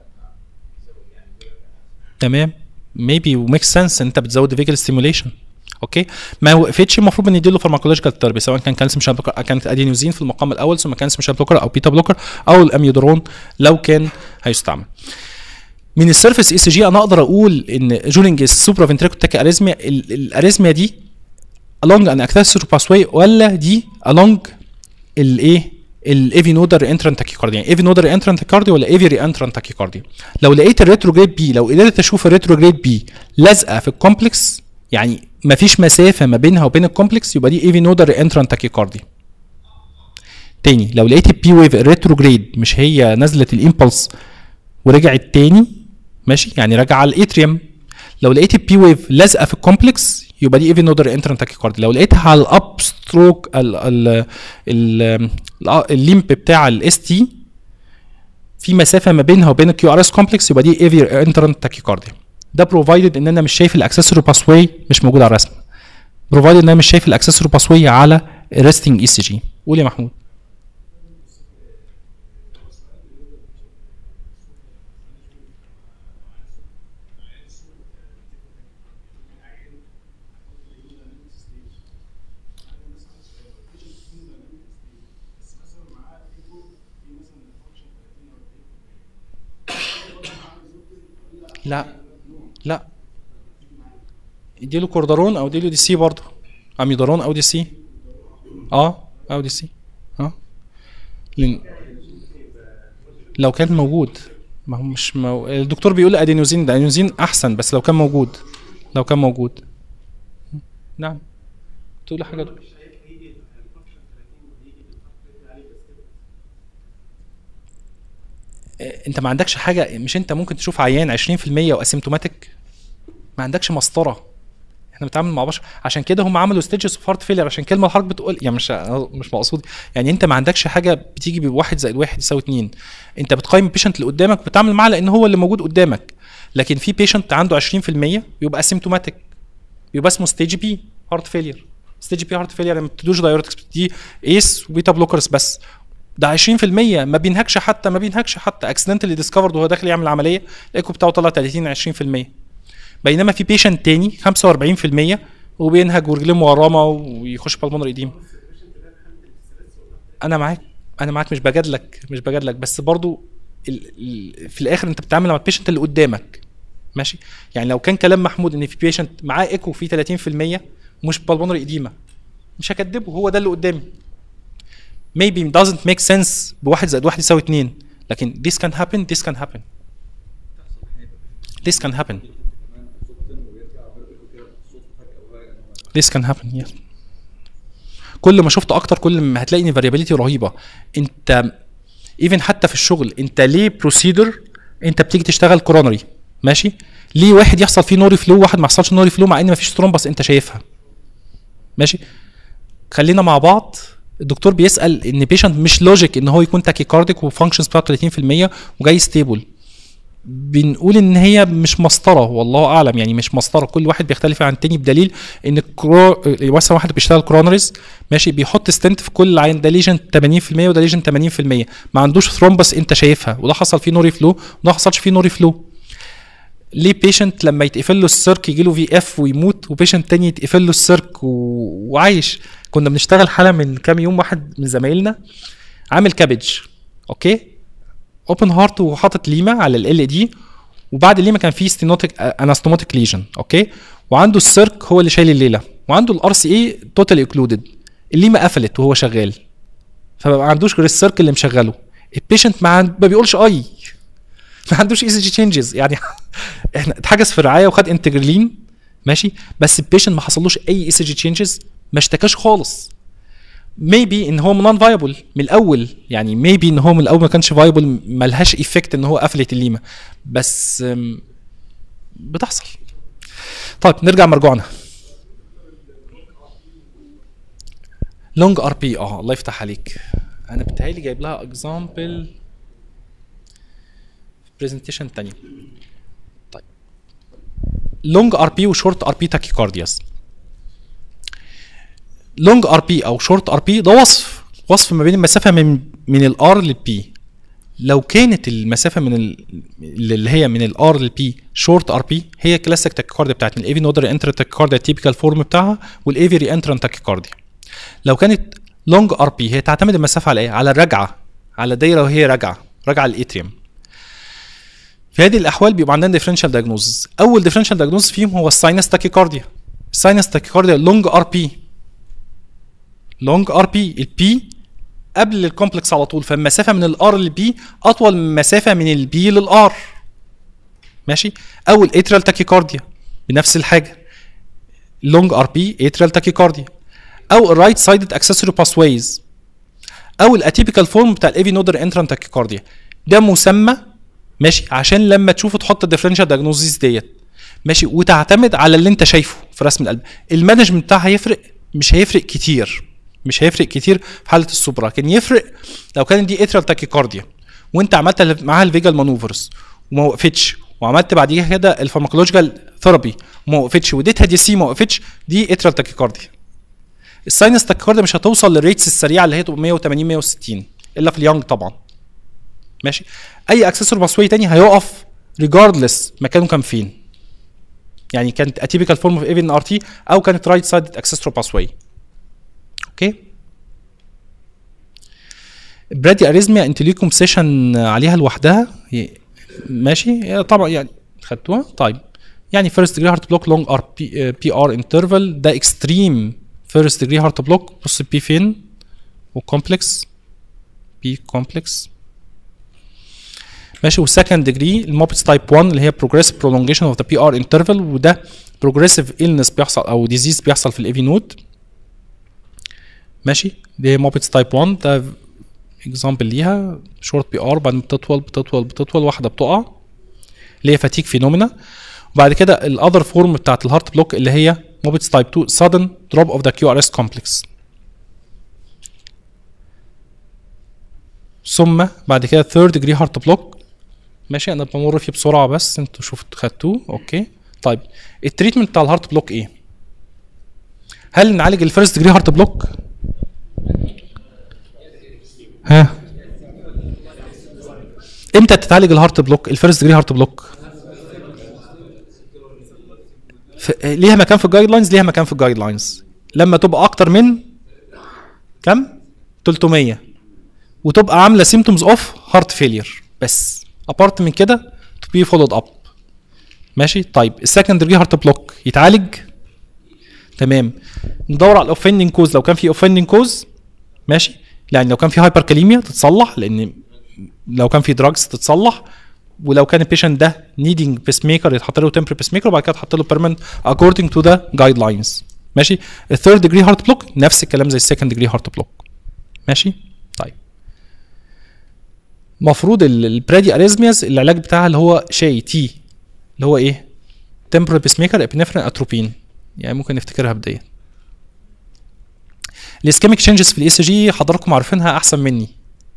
تمام maybe وميك سنس انت بتزود فيجل ستيموليشن اوكي ما وقفتش المفروض بنديله فارماكولوجيكال ثيرابي سواء كان كالسيوم شان بلوكر كانت ادينوزين في المقام الاول ثم كالسيوم شان بلوكر او بيتا بلوكر او الاميودرون لو كان هيستعمل من السيرفيس اي سي جي انا اقدر اقول ان جورينج السوبرا فنتريكول تاكي اريزميا الاريزميا دي along an accessory pathway ولا دي along الايه الايفي نودر انترنت تاكيكارديا يعني ايفي نودر انترنت تاكيكارديا ولا ايفي ري انترنت تاكيكارديا لو لقيت الريتروجريد بي لو قدرت اشوف الريتروجريد بي لازقه في الكومبلكس يعني ما فيش مسافه ما بينها وبين الكومبلكس يبقى دي ايفي نودر انترنت تاكيكارديا تاني لو لقيت البي ويف الريتروجريد مش هي نزلت الامبلس ورجعت تاني ماشي يعني راجعه على الاتريوم لو لقيت البي ويف لازقه في الكومبلكس يبقى دي ايفي نودر انترنت تاكيكارديا لو لقيتها على الاب ستروك ال ال ال الليمب بتاع الاس تي في مسافه ما بينها وبين الكيو ار اس كومبلكس يبقى دي ايفي انترنت تاكيكارديا ده بروفايدد ان انا مش شايف الاكسسوري باسواي مش موجود على الرسم بروفايدد ان انا مش شايف الاكسسوري باسواي على الريستنج اي سي جي قول يا محمود لا لا اديله كوردرون او اديله دي سي برضه اميدارون او دي سي اه او دي سي اه لن... لو كان موجود ما هو مش مو... الدكتور بيقول ادينوزين ده ادينوزين احسن بس لو كان موجود لو كان موجود نعم تقول حاجه دكتور انت ما عندكش حاجه مش انت ممكن تشوف عيان 20% واسيمتوماتيك ما عندكش مسطره احنا بنتعامل مع بشر عشان كده هم عملوا ستيجز اوف هارت فيلر عشان كلمه حضرتك بتقول يعني مش مش مقصود يعني انت ما عندكش حاجه بتيجي بواحد زائد واحد يساوي اتنين انت بتقيم البيشنت اللي قدامك وبتتعامل معاه لان هو اللي موجود قدامك لكن في بيشنت عنده 20% بيبقى اسيمتوماتيك بيبقى اسمه ستيج بي هارت فيلير ستيج بي هارت فيلير ما بتدوش دايورتكس دي ايس وبيتا بلوكرز بس ده 20% ما بينهكش حتى ما بينهكش حتى اكسيدنتالي ديسكفرد وهو داخل يعمل عمليه الايكو بتاعه طلع 30 20% بينما في بيشنت تاني 45% وبينهج ورجليه مورمه ويخش بالمونر ايديم انا معاك انا معاك مش بجادلك مش بجادلك بس برضو ال ال في الاخر انت بتتعامل مع البيشنت اللي قدامك ماشي يعني لو كان كلام محمود ان في بيشنت معاه ايكو فيه 30% مش بالمونر ايديما مش هكدبه هو ده اللي قدامي maybe doesn't make sense بواحد زائد واحد يساوي اتنين لكن this can happen this can happen this can happen this can happen yes كل ما شفت اكتر كل ما هتلاقي ان variability رهيبه انت ايفن حتى في الشغل انت ليه بروسيدر انت بتيجي تشتغل كورونري ماشي ليه واحد يحصل فيه نوري فلو وواحد ما يحصلش نوري فلو مع ان ما فيش ترومبس انت شايفها ماشي خلينا مع بعض الدكتور بيسال ان بيشنت مش لوجيك ان هو يكون تاكيكارديك وفانكشنز بتاعته 30% وجاي ستيبل بنقول ان هي مش مسطره والله اعلم يعني مش مسطره كل واحد بيختلف عن التاني بدليل ان الكرو مثلا واحد بيشتغل كرونريز ماشي بيحط ستنت في كل عين ده ليجن 80% وده ليجن 80% ما عندوش ثرومبس انت شايفها وده حصل فيه نوري فلو وده حصلش فيه نوري فلو ليه بيشنت لما يتقفل له السيرك يجي له في اف ويموت وبيشنت تاني يتقفل له السيرك و... وعايش كنا بنشتغل حاله من كام يوم واحد من زمايلنا عامل كابج اوكي اوبن هارت وحاطط ليما على ال دي وبعد الليما كان في ستينوتيك اناستوماتيك ليجن اوكي وعنده السيرك هو اللي شايل الليله وعنده الار سي اي توتال اكلودد الليما قفلت وهو شغال فما عندوش غير السيرك اللي مشغله البيشنت ما, عند... ما بيقولش اي ما عندوش اي سي جي تشينجز يعني احنا اتحجز في الرعايه وخد انتجرلين ماشي بس البيشنت ما حصلوش اي اي سي جي تشينجز ما اشتكاش خالص ميبي ان هو نون فايبل من الاول يعني ميبي ان هو من الاول ما كانش فايبل ملهاش ايفكت ان هو قفلت الليمه بس أم، بتحصل طيب نرجع مرجوعنا لونج ار بي اه الله يفتح عليك انا بتهيألي جايب لها اكزامبل برزنتيشن تانية طيب لونج ار بي وشورت ار بي تاكيكاردياس لونج ار بي او شورت ار بي ده وصف وصف ما بين المسافه من من الار للبي لو كانت المسافه من ال... اللي هي من الار للبي شورت ار بي هي كلاسيك تاكيكارديا بتاعت الايفي نودر انتر تاكيكارديا التيبيكال فورم بتاعها والايفي ري انترنت تاكيكارديا لو كانت لونج ار بي هي تعتمد المسافه على ايه على الرجعه على دايره وهي راجعه راجعه الاتريوم في هذه الاحوال بيبقى عندنا ديفرنشال دايجنوزز اول ديفرنشال دايجنوزز فيهم هو الساينس تاكيكارديا الساينس تاكيكارديا لونج ار بي لونج ار بي البي قبل الكومبلكس على طول فالمسافه من الار للبي اطول من المسافه من البي للار ماشي او الاتريال تاكيكارديا بنفس الحاجه لونج ار بي اتريال تاكيكارديا او الرايت سايدد اكسسوري باسويز او الاتيبيكال فورم بتاع الايفي نودر انتران تاكيكارديا ده مسمى ماشي عشان لما تشوفه تحط الديفرنشال دايجنوزيس ديت ماشي وتعتمد على اللي انت شايفه في رسم القلب المانجمنت بتاعها هيفرق مش هيفرق كتير مش هيفرق كتير في حاله السوبرا لكن يفرق لو كانت دي اترال تاكيكارديا وانت عملت معاها الفيجال مانوفرز وما وقفتش وعملت بعديها كده الفارماكولوجيكال ثيرابي وما وقفتش واديتها دي سي ما وقفتش دي اترال تاكيكارديا الساينس تاكيكارديا مش هتوصل للريتس السريعه اللي هي تبقى 180 160 الا في اليونج طبعا ماشي اي اكسسور باسوي تاني هيقف ريجاردلس مكانه كان فين يعني كانت اتيبيكال فورم اوف ايفن ار تي او كانت رايت سايد اكسسور باسوي اوكي برادي اريزميا انت ليكم سيشن عليها لوحدها ي- ماشي طبعا يعني خدتوها طيب يعني فيرست ديجري هارت بلوك لونج ار بي بي ار انترفال ده اكستريم فيرست ديجري هارت بلوك بص البي فين وكومبلكس بي كومبلكس ماشي والسكند ديجري الموبتس تايب 1 اللي هي بروجريسيف برولونجيشن اوف ذا بي ار انترفال وده بروجريسيف illness بيحصل او ديزيز بيحصل في الايفي نود ماشي دي هي موبتس تايب 1 ده اكزامبل ليها شورت بي ار بعدين بتطول بتطول بتطول واحده بتقع اللي هي فاتيك فينومينا وبعد كده الاذر فورم بتاعت الهارت بلوك اللي هي موبتس تايب 2 sudden drop of the QRS complex ثم بعد كده ثيرد ديجري هارت بلوك ماشي انا بمر فيه بسرعه بس انتوا شفتوا خدتوه اوكي طيب التريتمنت بتاع الهارت بلوك ايه هل نعالج الفيرست ديجري هارت بلوك ها امتى تتعالج الهارت بلوك الفيرست ديجري هارت بلوك ف... ليها مكان في الجايد لاينز ليها مكان في الجايد لاينز لما تبقى اكتر من كم 300 وتبقى عامله سيمتومز اوف هارت فيلير بس ابارت من كده تو بي فولود اب ماشي طيب السكند ديجري هارت بلوك يتعالج تمام ندور على الاوفندنج كوز لو كان في اوفندنج كوز ماشي يعني لو كان في هايبر كاليميا تتصلح لان لو كان في دراجز تتصلح ولو كان البيشنت ده نيدنج بيس ميكر يتحط له تمبري بيس ميكر وبعد كده تحط له بيرمنت اكوردنج تو ذا جايد لاينز ماشي الثيرد ديجري هارت بلوك نفس الكلام زي السكند ديجري هارت بلوك ماشي طيب المفروض البرادي اريزمياز العلاج بتاعها اللي هو شاي تي اللي هو ايه تمبرال بيس ميكر ابنفرين اتروبين يعني ممكن نفتكرها بدايه الاسكيميك تشينجز في الاي سي جي حضراتكم عارفينها احسن مني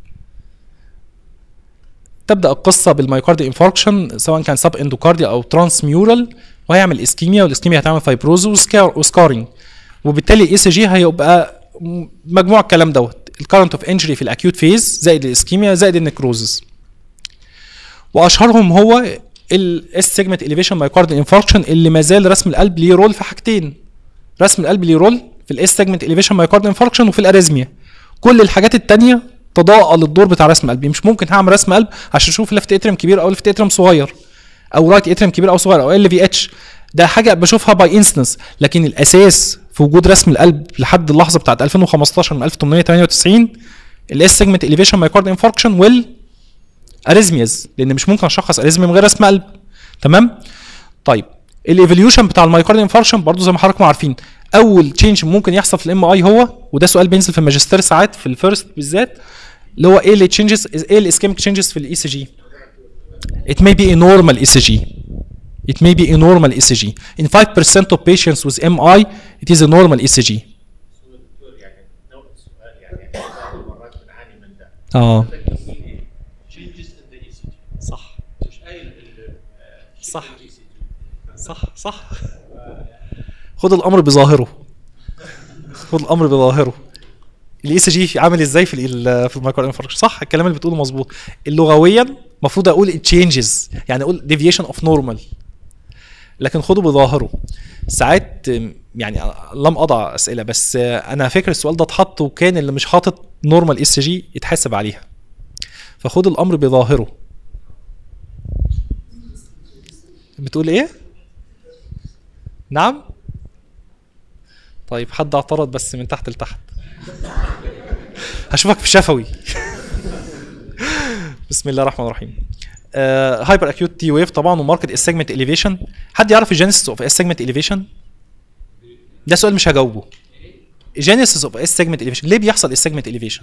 تبدا القصه بالمايوكاردي انفاركشن سواء كان سب اندوكارديا او ترانس ميورال وهيعمل اسكيميا والاسكيميا هتعمل فايبروز وسكارينج وبالتالي الاي سي جي هيبقى مجموع الكلام دوت الكارنت اوف انجري في الاكيوت فيز زائد الاسكيميا زائد النكروزز واشهرهم هو الاس سيجمنت اليفيشن مايكارديال انفاركشن اللي ما زال رسم القلب ليه رول في حاجتين رسم القلب ليه رول في الاس سيجمنت اليفيشن مايكارديال انفاركشن وفي الاريزميا كل الحاجات التانية تضاءل الدور بتاع رسم القلب مش ممكن هعمل رسم قلب عشان اشوف ليفت اتريم كبير او ليفت اتريم صغير او رايت اتريم كبير او صغير او ال في اتش ده حاجه بشوفها باي انستنس لكن الاساس في وجود رسم القلب لحد اللحظه بتاعت 2015 من 1898 الاس سيجمنت اليفيشن مايكارد انفاركشن وال اريزمياز لان مش ممكن اشخص اريزميا من غير رسم قلب تمام طيب الايفوليوشن بتاع المايكارد انفاركشن برضو زي ما حضراتكم عارفين اول تشينج ممكن يحصل في الام اي هو وده سؤال بينزل في الماجستير ساعات في الفيرست بالذات اللي هو ايه اللي تشينجز ايه الاسكيميك تشينجز في الاي سي جي it may be a normal ECG it may be a normal ECG in 5% of patients with MI it is a normal ECG دكتور يعني نوع السؤال يعني احنا مرات بنعاني من ده اه changes in the ECG صح مش قايل ال- آه، صح. shift in the ECG. صح صح خد الامر بظاهره خد الامر بظاهره الاي سي جي عامل ازاي في ال في المايكرو انفاركشن صح الكلام اللي بتقوله مظبوط لغويا المفروض اقول تشينجز يعني اقول ديفيشن اوف نورمال لكن خده بظاهره ساعات م، يعني لم اضع اسئله بس آه، انا فاكر السؤال ده اتحط وكان اللي مش حاطط نورمال اي سي جي يتحاسب عليها فخد الامر بظاهره بتقول ايه نعم طيب حد اعترض بس من تحت لتحت هشوفك في شفوي بسم الله الرحمن الرحيم هايبر اكيوت تي ويف طبعا وماركت السيجمنت اليفيشن حد يعرف الجينيسيس اوف السيجمنت اليفيشن ده سؤال مش هجاوبه جينيسيس اوف السيجمنت اليفيشن ليه بيحصل السيجمنت اليفيشن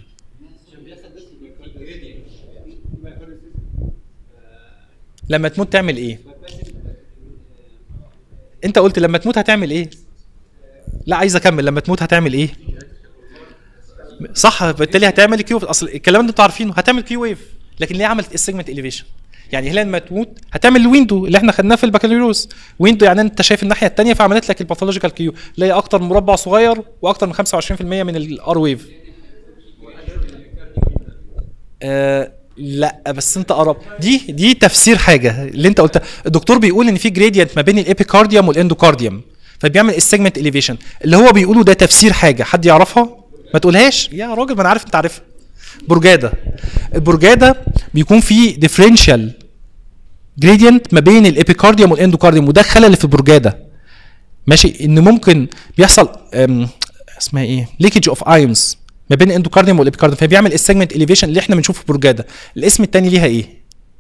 لما تموت تعمل ايه انت قلت لما تموت هتعمل ايه لا عايز اكمل لما تموت هتعمل ايه صح بالتالي هتعمل كيو اصل الكلام ده انتوا عارفينه هتعمل كيو ويف لكن ليه عملت السيجمنت اليفيشن يعني هي لما تموت هتعمل الويندو اللي احنا خدناه في البكالوريوس ويندو يعني انت شايف الناحيه الثانيه فعملت لك الباثولوجيكال كيو اللي هي اكتر مربع صغير واكتر من 25% من الار ويف آه لا بس انت قرب دي دي تفسير حاجه اللي انت قلتها الدكتور بيقول ان في جريدينت ما بين الابيكارديوم والاندوكارديوم فبيعمل السيجمنت اليفيشن اللي هو بيقوله ده تفسير حاجه حد يعرفها ما تقولهاش يا راجل ما انا عارف انت عارفها برجاده البرجاده بيكون فيه ديفرنشال جريدينت ما بين الابيكارديوم والاندوكارديوم وده الخلل اللي في البرجاده ماشي ان ممكن بيحصل أم، اسمها ايه ليكج اوف ايونز ما بين الاندوكارديوم والابيكارديوم فبيعمل السيجمنت اليفيشن اللي احنا بنشوفه في برجاده الاسم الثاني ليها ايه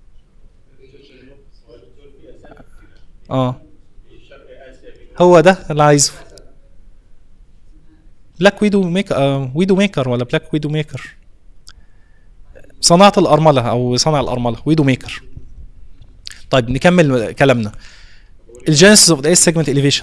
اه هو ده اللي عايزه بلاك ويدو ميكر آه ويدو ميكر ولا بلاك ويدو ميكر صناعة الأرملة أو صنع الأرملة ويدو ميكر طيب نكمل كلامنا الجينيسيس اوف ذا سيجمنت اليفيشن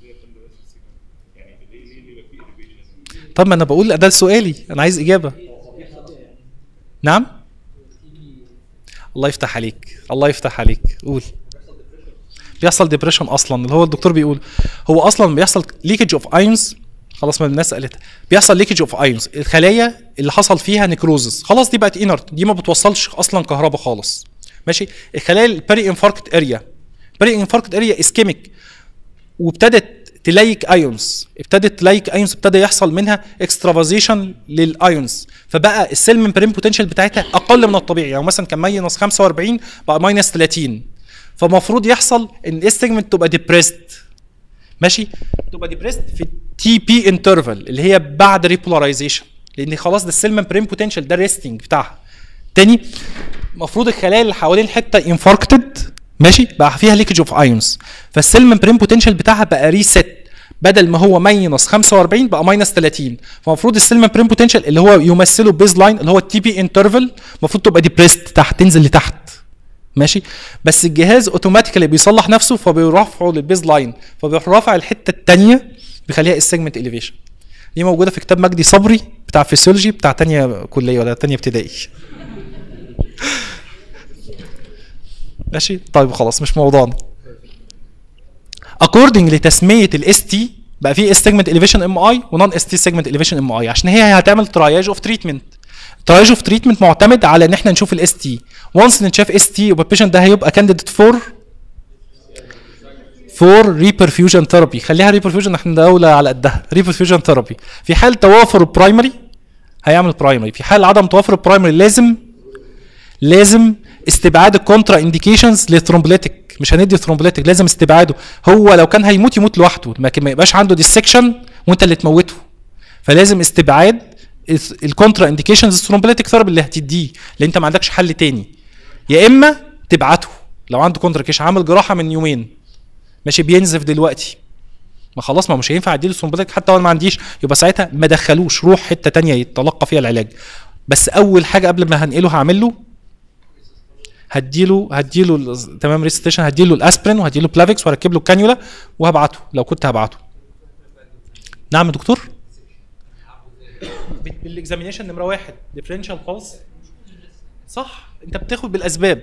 طب ما انا بقول ده سؤالي انا عايز اجابه نعم الله يفتح عليك الله يفتح عليك قول بيحصل ديبريشن اصلا اللي هو الدكتور بيقول هو اصلا بيحصل ليكج اوف ايونز خلاص ما الناس قالتها بيحصل ليكج اوف ايونز الخلايا اللي حصل فيها نيكروزس خلاص دي بقت انرت دي ما بتوصلش اصلا كهرباء خالص ماشي الخلايا البري انفاركت اريا بري انفاركت اريا اسكيميك وابتدت تلايك ايونز ابتدت تلايك ايونز ابتدى يحصل منها اكسترافازيشن للايونز فبقى السيل ممبرين بوتنشال بتاعتها اقل من الطبيعي يعني مثلا كان ماينس 45 بقى ماينس 30 فالمفروض يحصل ان الاس سيجمنت تبقى ديبريست ماشي تبقى ديبريست في التي بي انترفال اللي هي بعد ريبولاريزيشن لان خلاص ده السيل ممبرين بوتنشال ده الريستنج بتاعها تاني المفروض الخلايا اللي حوالين الحته انفاركتد ماشي بقى فيها ليكج اوف ايونز فالسيل ممبرين بوتنشال بتاعها بقى ريست بدل ما هو ماينس 45 بقى ماينس 30 فالمفروض السيل ممبرين بوتنشال اللي هو يمثله بيز لاين اللي هو التي بي انترفال المفروض تبقى ديبريست تحت تنزل لتحت ماشي بس الجهاز اوتوماتيكالي بيصلح نفسه فبيرفعه للبيز لاين فبيروح رافع الحته الثانيه بيخليها السيجمنت اليفيشن دي موجوده في كتاب مجدي صبري بتاع فيسيولوجي بتاع تانية كليه ولا تانية ابتدائي ماشي طيب خلاص مش موضوعنا according لتسميه الاس تي بقى في اس سيجمنت اليفيشن ام اي ونون اس تي سيجمنت اليفيشن ام اي عشان هي هتعمل تراياج اوف تريتمنت تراياج اوف تريتمنت معتمد على ان احنا نشوف الاس تي وانس نتشاف اس تي يبقى البيشنت ده هيبقى كانديديت فور فور ريبرفيوجن ثيرابي خليها ريبرفيوجن احنا دوله على قدها ريبرفيوجن ثيرابي في حال توافر البرايمري هيعمل برايمري في حال عدم توافر البرايمري لازم لازم استبعاد الكونترا انديكيشنز للثرومبوليتيك مش هندي ثرومبوليتيك لازم استبعاده هو لو كان هيموت يموت لوحده لكن ما يبقاش عنده ديسكشن وانت اللي تموته فلازم استبعاد الكونترا انديكيشنز الثرومبوليتيك ثيرابي اللي هتديه لان انت ما عندكش حل تاني يا اما تبعته لو عنده كونترا عامل جراحه من يومين ماشي بينزف دلوقتي ما خلاص ما مش هينفع اديله ثرومبوليتيك حتى لو أنا ما عنديش يبقى ساعتها ما دخلوش روح حته تانية يتلقى فيها العلاج بس اول حاجه قبل ما هنقله هعمل له هديله هديله ال- تمام ريستيشن هديله الاسبرين وهديله بلافيكس واركب له الكانيولا وهبعته لو كنت هبعته نعم يا دكتور بالاكزامينيشن نمره واحد ديفرنشال بالس صح انت بتاخد بالاسباب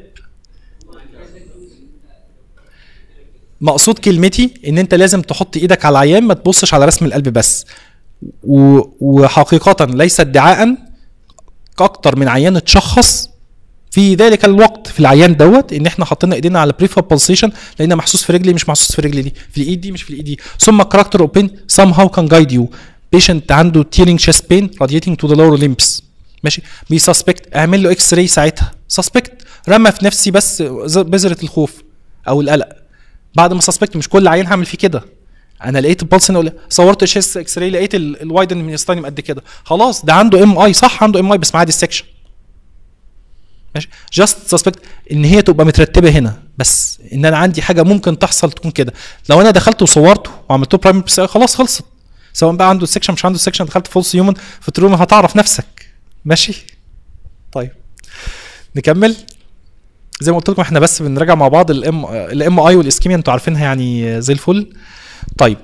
مقصود كلمتي ان انت لازم تحط ايدك على العيان ما تبصش على رسم القلب بس و... وحقيقة ليس ادعاء اكتر من عيان اتشخص في ذلك الوقت في العيان دوت ان احنا حطينا ايدينا على بريفر بالسيشن لقينا محسوس في رجلي مش محسوس في رجلي دي في الايد دي مش في الايد دي ثم كاركتر اوبين سام هاو كان جايد يو بيشنت عنده تيرنج شيست بين راديتنج تو ذا لور ليمبس ماشي بيسسبكت اعمل له اكس راي ساعتها سسبكت رمى في نفسي بس ز- بذره الخوف او القلق بعد ما سسبكت مش كل عيان هعمل فيه كده انا لقيت البلس هنا أقول- صورت الشيست اكس راي لقيت ال- الوايدن من يستانيوم قد كده خلاص ده عنده ام اي صح عنده ام اي بس معاه ديسكشن ماشي جاست سسبكت ان هي تبقى مترتبه هنا بس ان انا عندي حاجه ممكن تحصل تكون كده لو انا دخلت وصورته وعملت له برايم خلاص خلصت سواء بقى عنده سكشن مش عنده سكشن دخلت فولس هيومن في تروما هتعرف نفسك ماشي طيب نكمل زي ما قلت لكم احنا بس بنراجع مع بعض الام الام اي والاسكيميا انتوا عارفينها يعني زي الفل طيب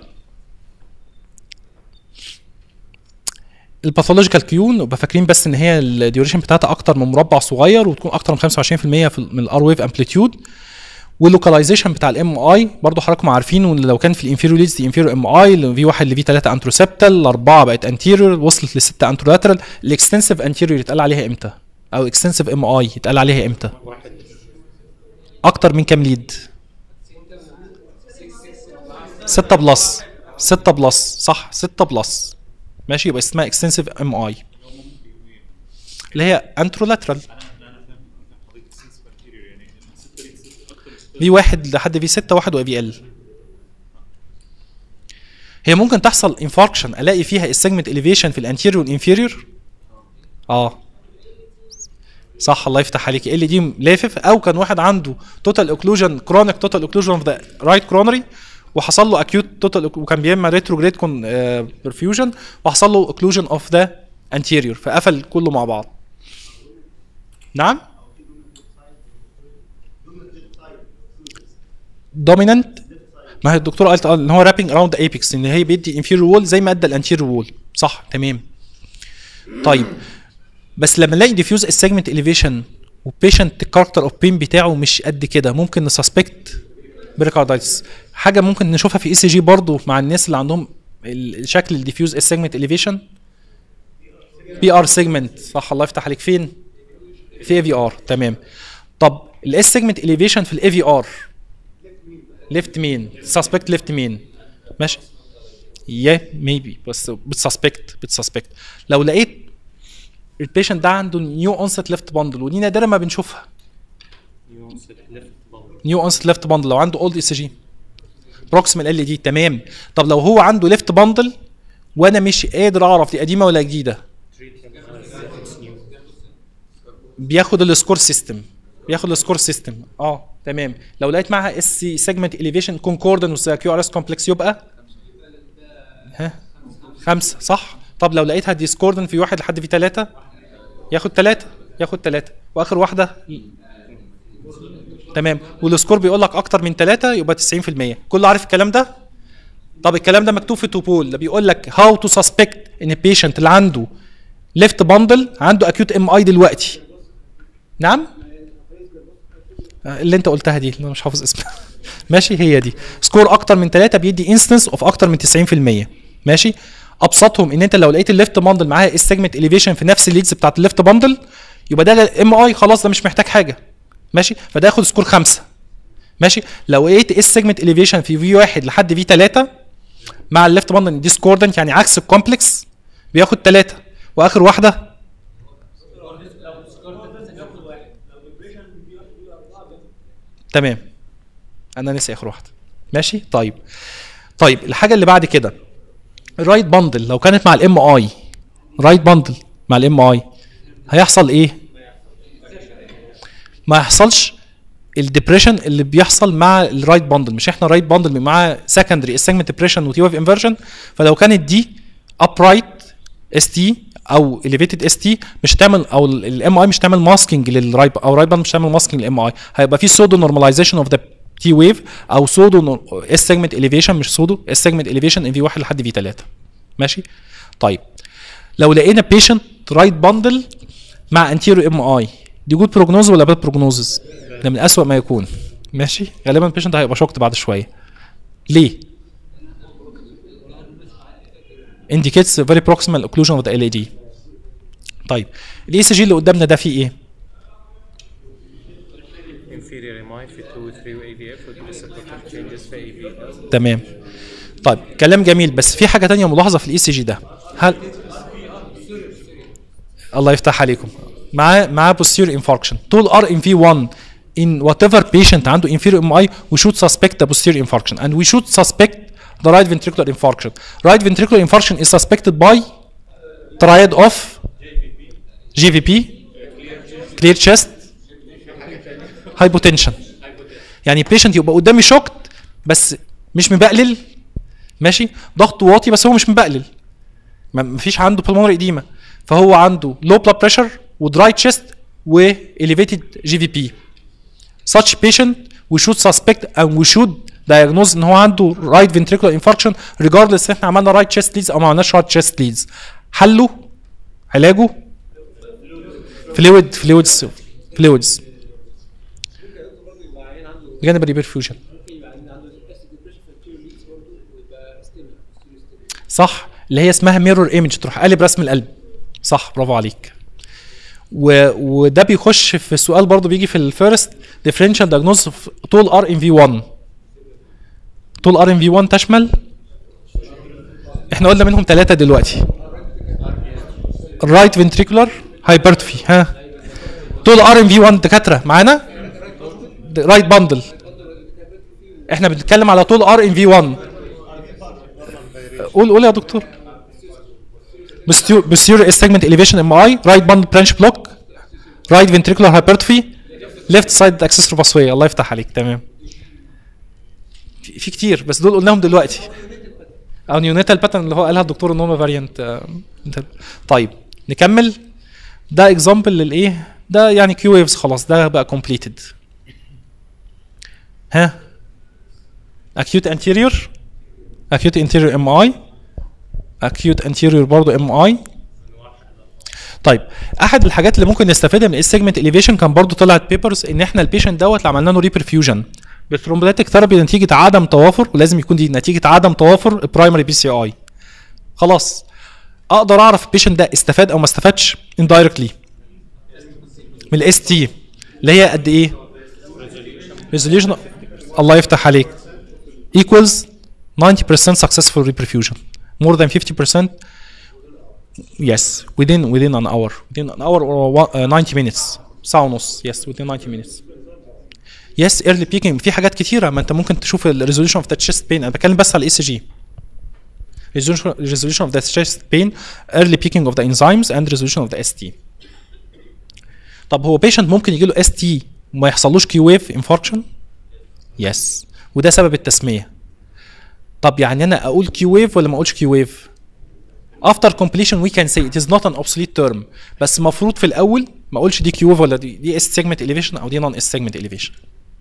الباثولوجيكال كيو نبقى فاكرين بس ان هي الديوريشن بتاعتها اكتر من مربع صغير وتكون اكتر من 25% في ال- من الار ويف امبليتيود واللوكاليزيشن بتاع الام اي برضه حضراتكم عارفين ان لو كان في الانفيريور ليدز دي انفيريور ام اي في 1 لفي 3 انتروسبتال اربعه بقت انتيريور وصلت لسته انترولاترال الاكستنسيف انتيريور يتقال عليها امتى؟ او اكستنسيف ام اي يتقال عليها امتى؟ اكتر من كام ليد؟ 6 بلس 6 بلس صح 6 بلس ماشي يبقى اسمها اكستنسيف ام اي اللي هي انترولاترال في واحد لحد في 6 واحد واي ال هي ممكن تحصل انفاركشن الاقي فيها السيجمنت اليفيشن في الانتيريور والانفيريور اه صح الله يفتح عليك ال دي لافف او كان واحد عنده توتال اوكلوجن كرونيك توتال اوكلوجن اوف ذا رايت كرونري وحصل له اكيوت توتال وكان بيعمل ريتروجريد كون برفيوجن وحصل له اوكلوجن اوف ذا انتيريور فقفل كله مع بعض نعم دومينانت ما هي الدكتور قالت آه ان هو رابينج اراوند ذا ايبكس ان هي بيدي انفيريور وول زي ما ادى الانتيريور وول صح تمام طيب بس لما نلاقي ديفيوز السيجمنت اليفيشن وبيشنت الكاركتر اوف بين بتاعه مش قد كده ممكن نسسبكت بريكاردايتس حاجه ممكن نشوفها في اي سي جي برضه مع الناس اللي عندهم ال- الشكل الديفيوز السيجمنت اليفيشن بي ار سيجمنت صح الله يفتح عليك فين في اي في ار تمام طب الاس سيجمنت اليفيشن في الاي في ار ليفت مين سسبكت ليفت مين ماشي يا ميبي بس بتسسبكت بتسسبكت لو لقيت البيشنت ده عنده نيو اونست ليفت باندل ودي نادرا ما بنشوفها نيو اونست ليفت باندل لو عنده اولد اس جي بروكسيمال ال دي تمام طب لو هو عنده ليفت باندل وانا مش قادر اعرف دي قديمه ولا جديده بياخد السكور سيستم بياخد السكور سيستم اه تمام لو لقيت معاها اس سي سيجمنت اليفيشن كونكوردن كيو ار اس كومبلكس يبقى ها خمسه صح طب لو لقيتها ديسكوردن في واحد لحد في ثلاثه ياخد ثلاثه ياخد ثلاثه واخر واحده تمام والسكور بيقول لك اكتر من ثلاثه يبقى 90% كله عارف الكلام ده طب الكلام ده مكتوب في توبول ده بيقول لك هاو تو سسبكت ان البيشنت اللي عنده ليفت باندل عنده اكيوت ام اي دلوقتي نعم آه، اللي انت قلتها دي اللي انا مش حافظ اسمها ماشي هي دي سكور اكتر من 3 بيدي انستنس اوف اكتر من 90% ماشي ابسطهم ان انت لو لقيت الليفت باندل معاها السيجمنت اليفيشن في نفس الليدز بتاعت الليفت باندل يبقى ده ام اي خلاص ده مش محتاج حاجه ماشي فده ياخد سكور خمسة ماشي لو لقيت اس سيجمنت اليفيشن في في 1 لحد في 3 مع الليفت باندل ديسكوردنت يعني عكس الكومبلكس بياخد 3 واخر واحده تمام انا ناسي اخر واحده ماشي طيب طيب الحاجه اللي بعد كده الرايت باندل لو كانت مع الام اي رايت باندل مع الام اي هيحصل ايه ما يحصلش الديبريشن اللي بيحصل مع الرايت باندل مش احنا رايت باندل مع سكندري السيجمنت ديبريشن وتي ويف انفرجن فلو كانت دي ابرايت اس تي او اليفيتد اس تي مش هتعمل او الام اي مش هتعمل ماسكينج للرايت او رايت باندل مش هتعمل ماسكينج للام اي هيبقى في سودو نورماليزيشن اوف ذا تي ويف او سودو اس سيجمنت اليفيشن مش سودو اس سيجمنت اليفيشن ان في 1 لحد في 3 ماشي طيب لو لقينا بيشنت رايت باندل مع انتيرو ام اي دي جود بروجنوز ولا باد بروجنوزز ده من اسوأ ما يكون ماشي غالبا البيشنت هيبقى شوكت بعد شويه ليه indicates very proximal occlusion of the LAD طيب الاي سي جي اللي قدامنا ده فيه ايه inferior MI في 2 و 3 و AVF ودي supportive changes في AV تمام طيب كلام جميل بس في حاجه تانية ملاحظه في الاي سي جي ده هل الله يفتح عليكم معاه معاه posterior infarction طول ار ام في 1 in whatever patient عنده inferior MI we should suspect the posterior infarction and we should suspect the right ventricular infarction right ventricular infarction is suspected by triad of GVP clear chest hypotension يعني patient يبقى قدامي شوكت بس مش مبقلل ماشي ضغطه واطي بس هو مش مبقلل ما مفيش عنده pulmonary edema فهو عنده low blood pressure و dry chest و elevated GVP such patient we should suspect and we should diagnose ان هو عنده right ventricular infarction regardless ان احنا عملنا right chest leads او ما عملناش right chest leads حله علاجه فلويد فلويدز فلويدز جانب الريبرفيوجن صح اللي هي اسمها ميرور ايمج تروح قالب رسم القلب صح برافو عليك و... وده بيخش في السؤال برضو بيجي في الفيرست ديفرنشال دايجنوز طول ار ام في 1 طول ار ام في 1 تشمل احنا قلنا منهم ثلاثه دلوقتي الرايت فنتريكولار هايبرتفي ها طول ار ام في 1 دكاتره معانا رايت باندل احنا بنتكلم على طول ار ام في 1 قول قول يا دكتور posterior segment elevation MRI right bundle branch block right ventricular hypertrophy left side accessory pathway الله يفتح عليك تمام في في كتير بس دول قلناهم دلوقتي او نيونيتال باترن اللي هو قالها الدكتور ان هو فاريانت طيب نكمل ده اكزامبل للايه ده يعني كيو ويفز خلاص ده بقى كومبليتد ها acute anterior acute anterior MI acute anterior برضه ام اي طيب احد الحاجات اللي ممكن نستفيدها من السيجمنت اليفيشن كان برضه طلعت بيبرز ان احنا البيشنت دوت اللي عملنا له ريبرفيوجن بالثرومبوليتيك ثيرابي نتيجه عدم توافر ولازم يكون دي نتيجه عدم توافر البرايمري بي سي اي خلاص اقدر اعرف البيشنت ده استفاد او ما استفادش indirectly من الاس تي اللي هي قد ايه؟ ريزوليوشن الله يفتح عليك equals 90% successful reperfusion more than 50% yes within within an hour within an hour or one, uh, 90 minutes ساعة ونص yes within 90 minutes yes early peaking في حاجات كتيرة ما انت ممكن تشوف ال resolution of the chest pain انا بتكلم بس على الاي سي جي resolution resolution of the chest pain early peaking of the enzymes and resolution of the ST طب هو patient ممكن يجي له ST وما يحصلوش كيو ويف انفاركشن يس وده سبب التسميه طب يعني انا اقول كيو ويف ولا ما اقولش كيو ويف after completion we can say it is not an obsolete term بس المفروض في الاول ما اقولش دي كيو ويف ولا دي دي اس سيجمنت elevation او دي نون اس سيجمنت elevation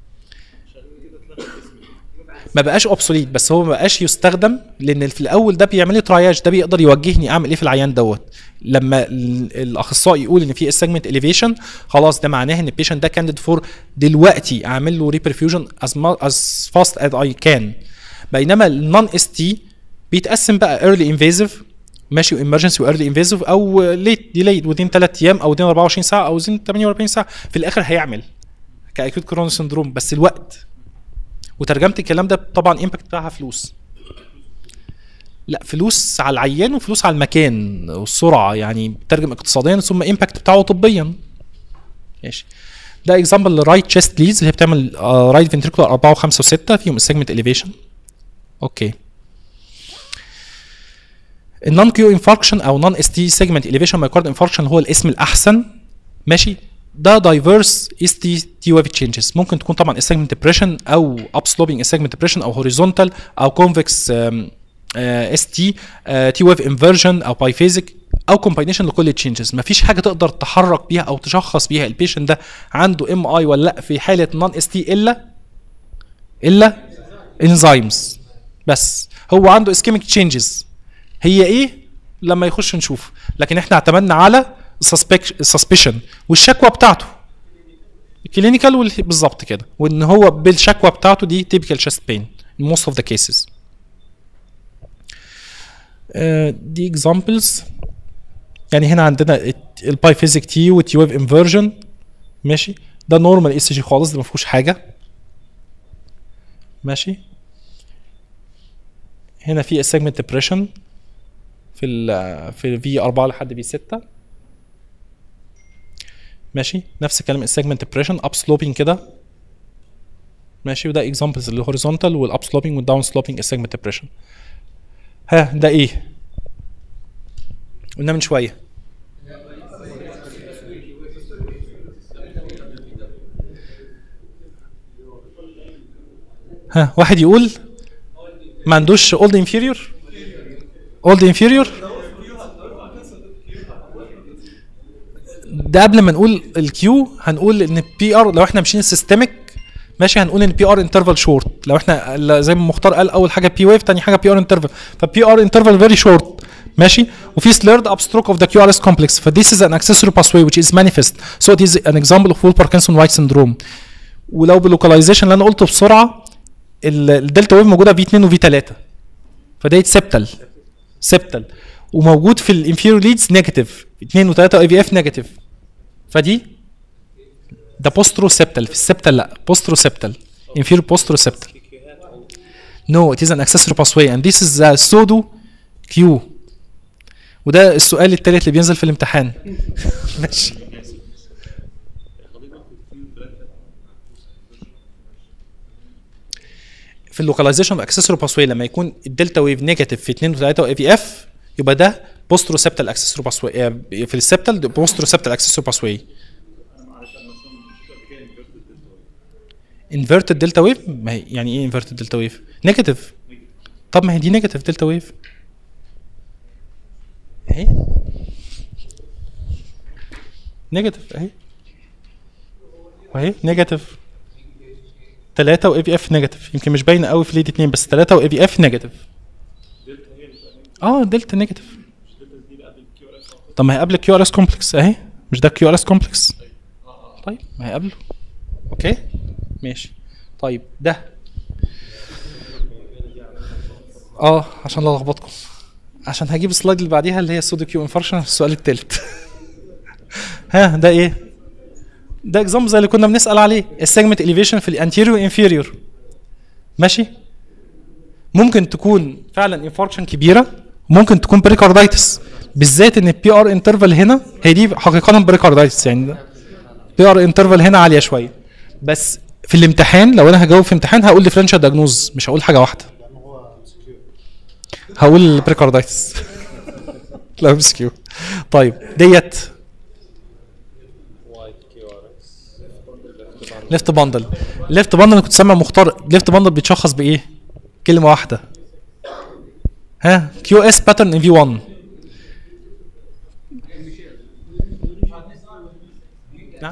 ما بقاش اوبسوليت بس هو ما بقاش يستخدم لان في الاول ده بيعمل لي تراياج ده بيقدر يوجهني اعمل ايه في العيان دوت لما ال- الاخصائي يقول ان في سيجمنت اليفيشن خلاص ده معناه ان البيشنت ده كانديد فور دلوقتي اعمل له ريبرفيوجن از از فاست از اي كان بينما النون اس تي بيتقسم بقى ايرلي انفيزيف ماشي وامرجنسي وايرلي انفيزيف او ليت ديليد وذين 3 ايام او وذين 24 ساعه او وذين 48 ساعه في الاخر هيعمل كاكيوت كورونا سندروم بس الوقت وترجمت الكلام ده طبعا امباكت بتاعها فلوس لا فلوس على العيان وفلوس على المكان والسرعه يعني بترجم اقتصاديا ثم امباكت بتاعه طبيا ماشي ده اكزامبل لرايت تشيست ليز اللي هي بتعمل رايت فنتريكولار 4 و5 و6 فيهم السيجمنت اليفيشن اوكي النون كيو انفاركشن او نون اس تي سيجمنت اليفيشن مايكارد انفاركشن هو الاسم الاحسن ماشي ده دايفيرس اس تي تي ويف تشينجز ممكن تكون طبعا السيجمنت ديبريشن او اب سلوبينج السيجمنت ديبريشن او هوريزونتال او كونفكس اس تي تي ويف انفرجن او بايفيزيك او كومباينيشن لكل التشينجز مفيش حاجه تقدر تحرك بيها او تشخص بيها البيشنت ده عنده ام اي ولا لا في حاله نون اس تي الا الا انزيمز بس هو عنده اسكيميك تشينجز هي ايه لما يخش نشوف لكن احنا اعتمدنا على السسبشن والشكوى بتاعته الكلينيكال وال- بالظبط كده وان هو بالشكوى بتاعته دي تيبيكال chest pain in most of the cases آه، دي examples يعني هنا عندنا البايفيزيك تي والتي ويف انفرجن ماشي ده نورمال اس جي خالص ده ما فيهوش حاجه ماشي هنا في السيجمنت ديبريشن في ال في في 4 لحد في 6 ماشي نفس الكلام السيجمنت ديبريشن اب سلوبينج كده ماشي وده اكزامبلز الهوريزونتال والاب سلوبينج والداون سلوبينج السيجمنت ديبريشن ها ده ايه قلنا من شويه ها واحد يقول ما عندوش اولد انفيريور اولد انفيريور ده قبل ما نقول الكيو هنقول ان بي ار لو احنا ماشيين سيستميك ماشي هنقول ان بي ار انترفال شورت لو احنا ال- زي ما مختار قال اول حاجه بي ويف تاني حاجه بي ار انترفال فبي ار انترفال فيري شورت ماشي وفي slurred upstroke of the QRS complex ف this is an accessory pathway which is manifest so it is an example of full Parkinson White syndrome ولو باللوكاليزيشن اللي انا قلته بسرعه ال- الدلتا ويف موجوده في 2 وفي 3 فده سبتال سبتال وموجود في الانفيريور ليدز نيجاتيف 2 و3 اي في اف نيجاتيف فدي ده بوستروسبتال في السبتال لا بوستروسبتال inferior بوستروسبتال no it is an accessory pathway and this is a pseudo Q وده السؤال التالت اللي بينزل في الامتحان ماشي في اللوكاليزيشن اوف اكسسوري باسوي لما يكون الدلتا ويف نيجاتيف في 2 و3 واي في اف يبقى ده بوستروسبتال اكسسوري باسوي في السبتال بوستروسبتال اكسسوري باسوي انفيرتد دلتا ويف ما هي يعني ايه انفيرتد دلتا ويف نيجاتيف طب ما هي دي نيجاتيف دلتا ويف اهي نيجاتيف اهي واهي نيجاتيف 3 واي في اف نيجاتيف يمكن مش باينه قوي في ليد 2 بس 3 واي في اف نيجاتيف اه دلتا نيجاتيف طب ما هي قبل الكيو ار اس كومبلكس اهي مش ده الكيو ار اس كومبلكس طيب ما هي قبله اوكي ماشي طيب ده اه عشان لا الخبطكم عشان هجيب السلايد اللي بعديها اللي هي السودو كيو انفاركشن السؤال التالت ها ده ايه ده اكزامبل زي اللي كنا بنسال عليه السيجمنت اليفيشن في الانتيريور انفيريور ماشي ممكن تكون فعلا انفاركشن كبيره ممكن تكون بريكاردايتس بالذات ان البي ار انترفال هنا هي دي حقيقه بريكاردايتس يعني بي ار انترفال هنا عاليه شويه بس في الامتحان لو انا هجاوب في امتحان هقول ديفرنشال دايجنوز مش هقول حاجه واحده هقول بريكاردايتس لا ام كيو طيب ديت ليفت باندل ليفت باندل انا كنت سامع مختار ليفت باندل بيتشخص بايه؟ كلمه واحده ها كيو اس باترن ان في 1 نعم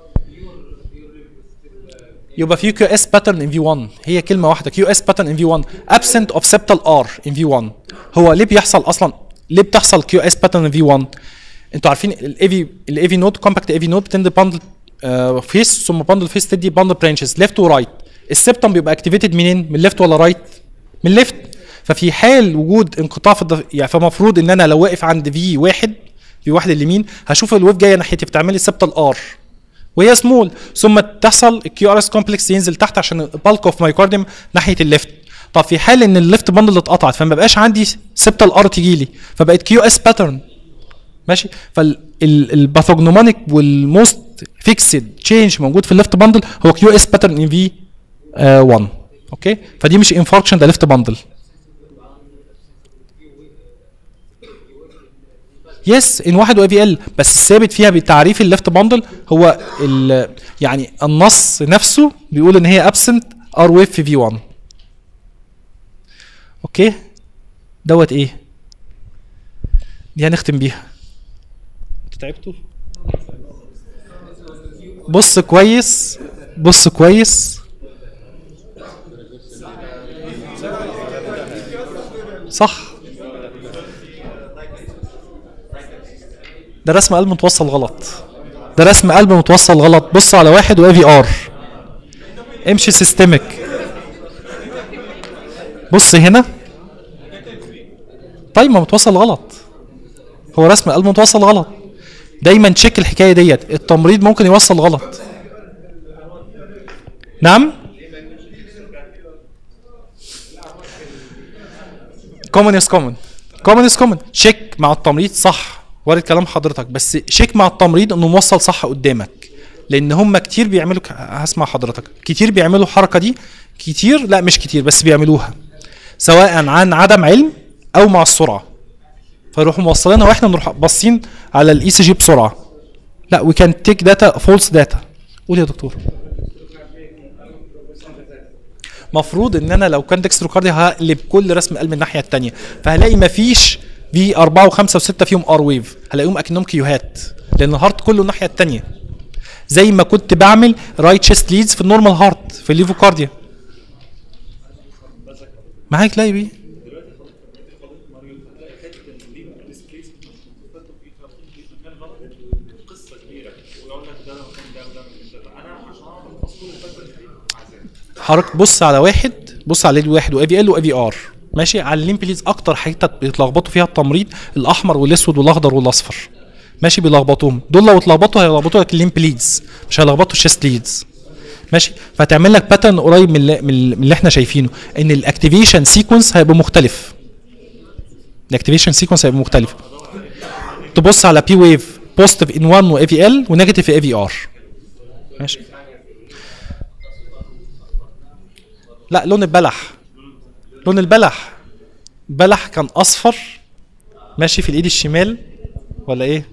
يبقى في كيو اس باترن ان في 1 هي كلمه واحده كيو اس باترن ان في 1 absent of septal ار ان في 1 هو ليه بيحصل اصلا ليه بتحصل كيو اس باترن ان في 1 انتوا عارفين الاي في الاي في نود كومباكت اي في نود بتدي باندل فيس ثم باندل فيس تدي باندل برانشز ليفت ورايت السبتم بيبقى اكتيفيتد منين من ليفت ولا رايت من ليفت ففي حال وجود انقطاع في الضف... يعني فمفروض ان انا لو واقف عند في واحد في واحد اليمين هشوف الويف جايه ناحيتي فتعمل لي سبتال ار وهي سمول ثم تحصل الكيو ار اس كومبلكس ينزل تحت عشان البالك اوف مايكارديوم ناحيه الليفت طب في حال ان الليفت باندل اتقطعت فما بقاش عندي سبتال ار تيجي لي فبقت كيو اس باترن ماشي فالباثوجنومونيك والموست فيكسد تشينج موجود في الليفت باندل هو كيو اس باترن ان في 1 اوكي فدي مش انفاركشن ده ليفت باندل يس ان واحد واي في ال بس الثابت فيها بتعريف الليفت باندل هو ال يعني النص نفسه بيقول ان هي ابسنت ار ويف في في 1 اوكي دوت ايه دي هنختم بيها انتوا تعبتوا بص كويس بص كويس صح ده رسم قلب متوصل غلط ده رسم قلب متوصل غلط بص على واحد واي في ار امشي سيستمك بص هنا طيب ما متوصل غلط هو رسم القلب متوصل غلط دايما تشيك الحكايه ديت التمريض ممكن يوصل غلط نعم كومن از كومن كومن از كومن تشيك مع التمريض صح وارد كلام حضرتك بس شيك مع التمريض انه موصل صح قدامك لان هم كتير بيعملوا ك- هسمع حضرتك كتير بيعملوا الحركه دي كتير لا مش كتير بس بيعملوها سواء عن عدم علم او مع السرعه فيروحوا موصلينها واحنا نروح باصين على الاي سي جي بسرعه لا وي كان تيك داتا فولس داتا قول يا دكتور مفروض ان انا لو كان ديكستروكاردي هقلب كل رسم قلب الناحيه الثانيه فهلاقي مفيش في 4 و5 و6 فيهم ار ويف هلاقيهم اكنهم كيوهات لان الهارت كله الناحيه الثانيه زي ما كنت بعمل رايت تشيست ليدز في النورمال هارت في الليفوكارديا معاك لا بيه حضرتك بص على واحد بص على ال واحد واي في ال واي في ار ماشي على الليمب ليدز اكتر حته بيتلخبطوا فيها التمريض الاحمر والاسود والاخضر والاصفر ماشي بيلخبطوهم دول لو اتلخبطوا هيلخبطوا لك الليمب ليدز مش هيلخبطوا الشيست ليدز ماشي فهتعمل لك باترن قريب من اللي, من اللي احنا شايفينه ان الاكتيفيشن سيكونس هيبقى مختلف الاكتيفيشن سيكونس هيبقى مختلف تبص على بي ويف بوزيتيف ان 1 واي في ال ونيجاتيف في اي في ار ماشي لا لون البلح لون البلح بلح كان اصفر ماشي في الايد الشمال ولا ايه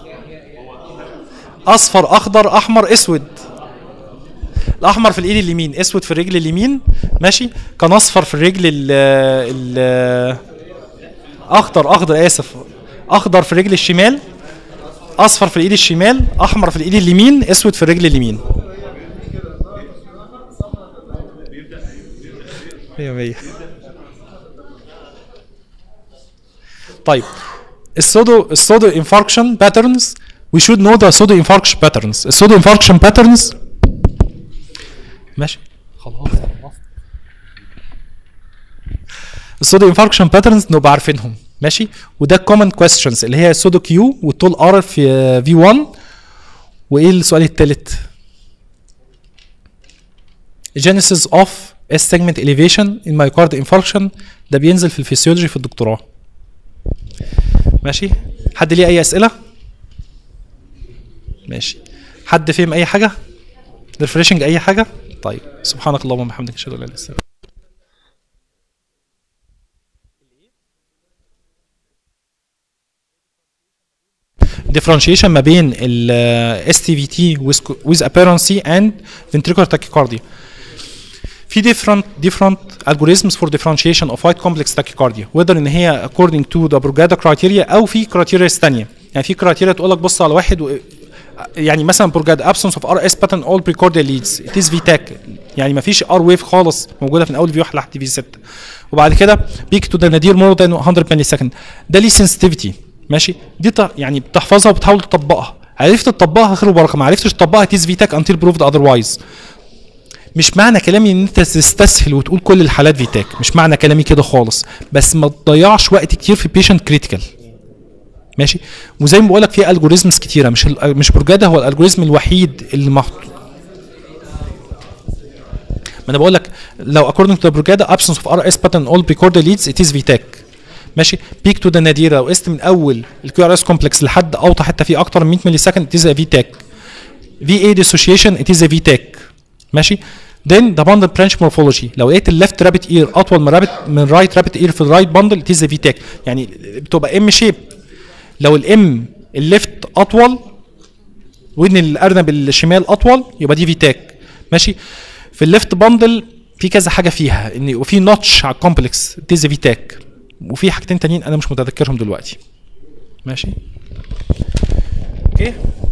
اصفر اخضر احمر اسود الاحمر في الايد اليمين اسود في الرجل اليمين ماشي كان اصفر في الرجل ال ال اخضر اخضر اسف اخضر في الرجل الشمال اصفر في الايد الشمال احمر في الايد اليمين اسود في الرجل اليمين مية مية طيب السودو السودو انفاركشن باترنز we should know the pseudo infarction patterns السودو infarction patterns ماشي خلاص خلاص السودو انفاركشن باترنز نبقى عارفينهم ماشي وده كومن كويستشنز اللي هي السودو كيو والطول ار في في 1 وايه السؤال الثالث genesis of S segment elevation in myocardial infarction ده بينزل في الفسيولوجي في الدكتوراه ماشي حد ليه اي اسئله ماشي حد فهم اي حاجه ريفريشنج اي حاجه طيب سبحانك اللهم وبحمدك اشهد ان لا اله الا انت differentiation ما بين ال STVT with, with apparency and ventricular tachycardia في different different algorithms for differentiation of white complex tachycardia whether ان هي according to the Brugada criteria او في criteria ثانيه يعني في criteria تقول لك بص على واحد و... يعني مثلا Brugada absence of RS pattern all precordial leads it is VTAC يعني ما فيش R wave خالص موجوده في اول في 1 لحد في 6 وبعد كده بيك تو ذا nadir more than 100 ملي سكند ده ليه sensitivity ماشي دي ط- يعني بتحفظها وبتحاول تطبقها عرفت تطبقها خير وبركه ما عرفتش تطبقها تيز فيتاك until proved otherwise مش معنى كلامي ان انت تستسهل وتقول كل الحالات فيتاك مش معنى كلامي كده خالص بس ما تضيعش وقت كتير في بيشنت كريتيكال ماشي وزي ما بقول لك في الجوريزمز كتيره مش ال- مش برجاده هو الالجوريزم الوحيد اللي محطوط ما انا بقول لك لو according to the Brugada absence of RS pattern all recorded leads it is VTAC ماشي بيك تو ذا ناديره لو قست من اول الكيو ار اس كومبلكس لحد اوطى حته فيه اكتر من 100 ملي سكند it is a VTAC VA dissociation it is a VTAC ماشي then the bundle branch morphology لو لقيت الليفت رابت اير اطول من رابت من رايت رابت اير في الرايت بندل it is a VTAC يعني بتبقى ام شيب لو الام الليفت اطول وان الارنب الشمال اطول يبقى دي فيتاك ماشي في الليفت باندل في كذا حاجه فيها ان وفي نوتش على الكومبلكس دي زي فيتاك وفي حاجتين تانيين انا مش متذكرهم دلوقتي ماشي اوكي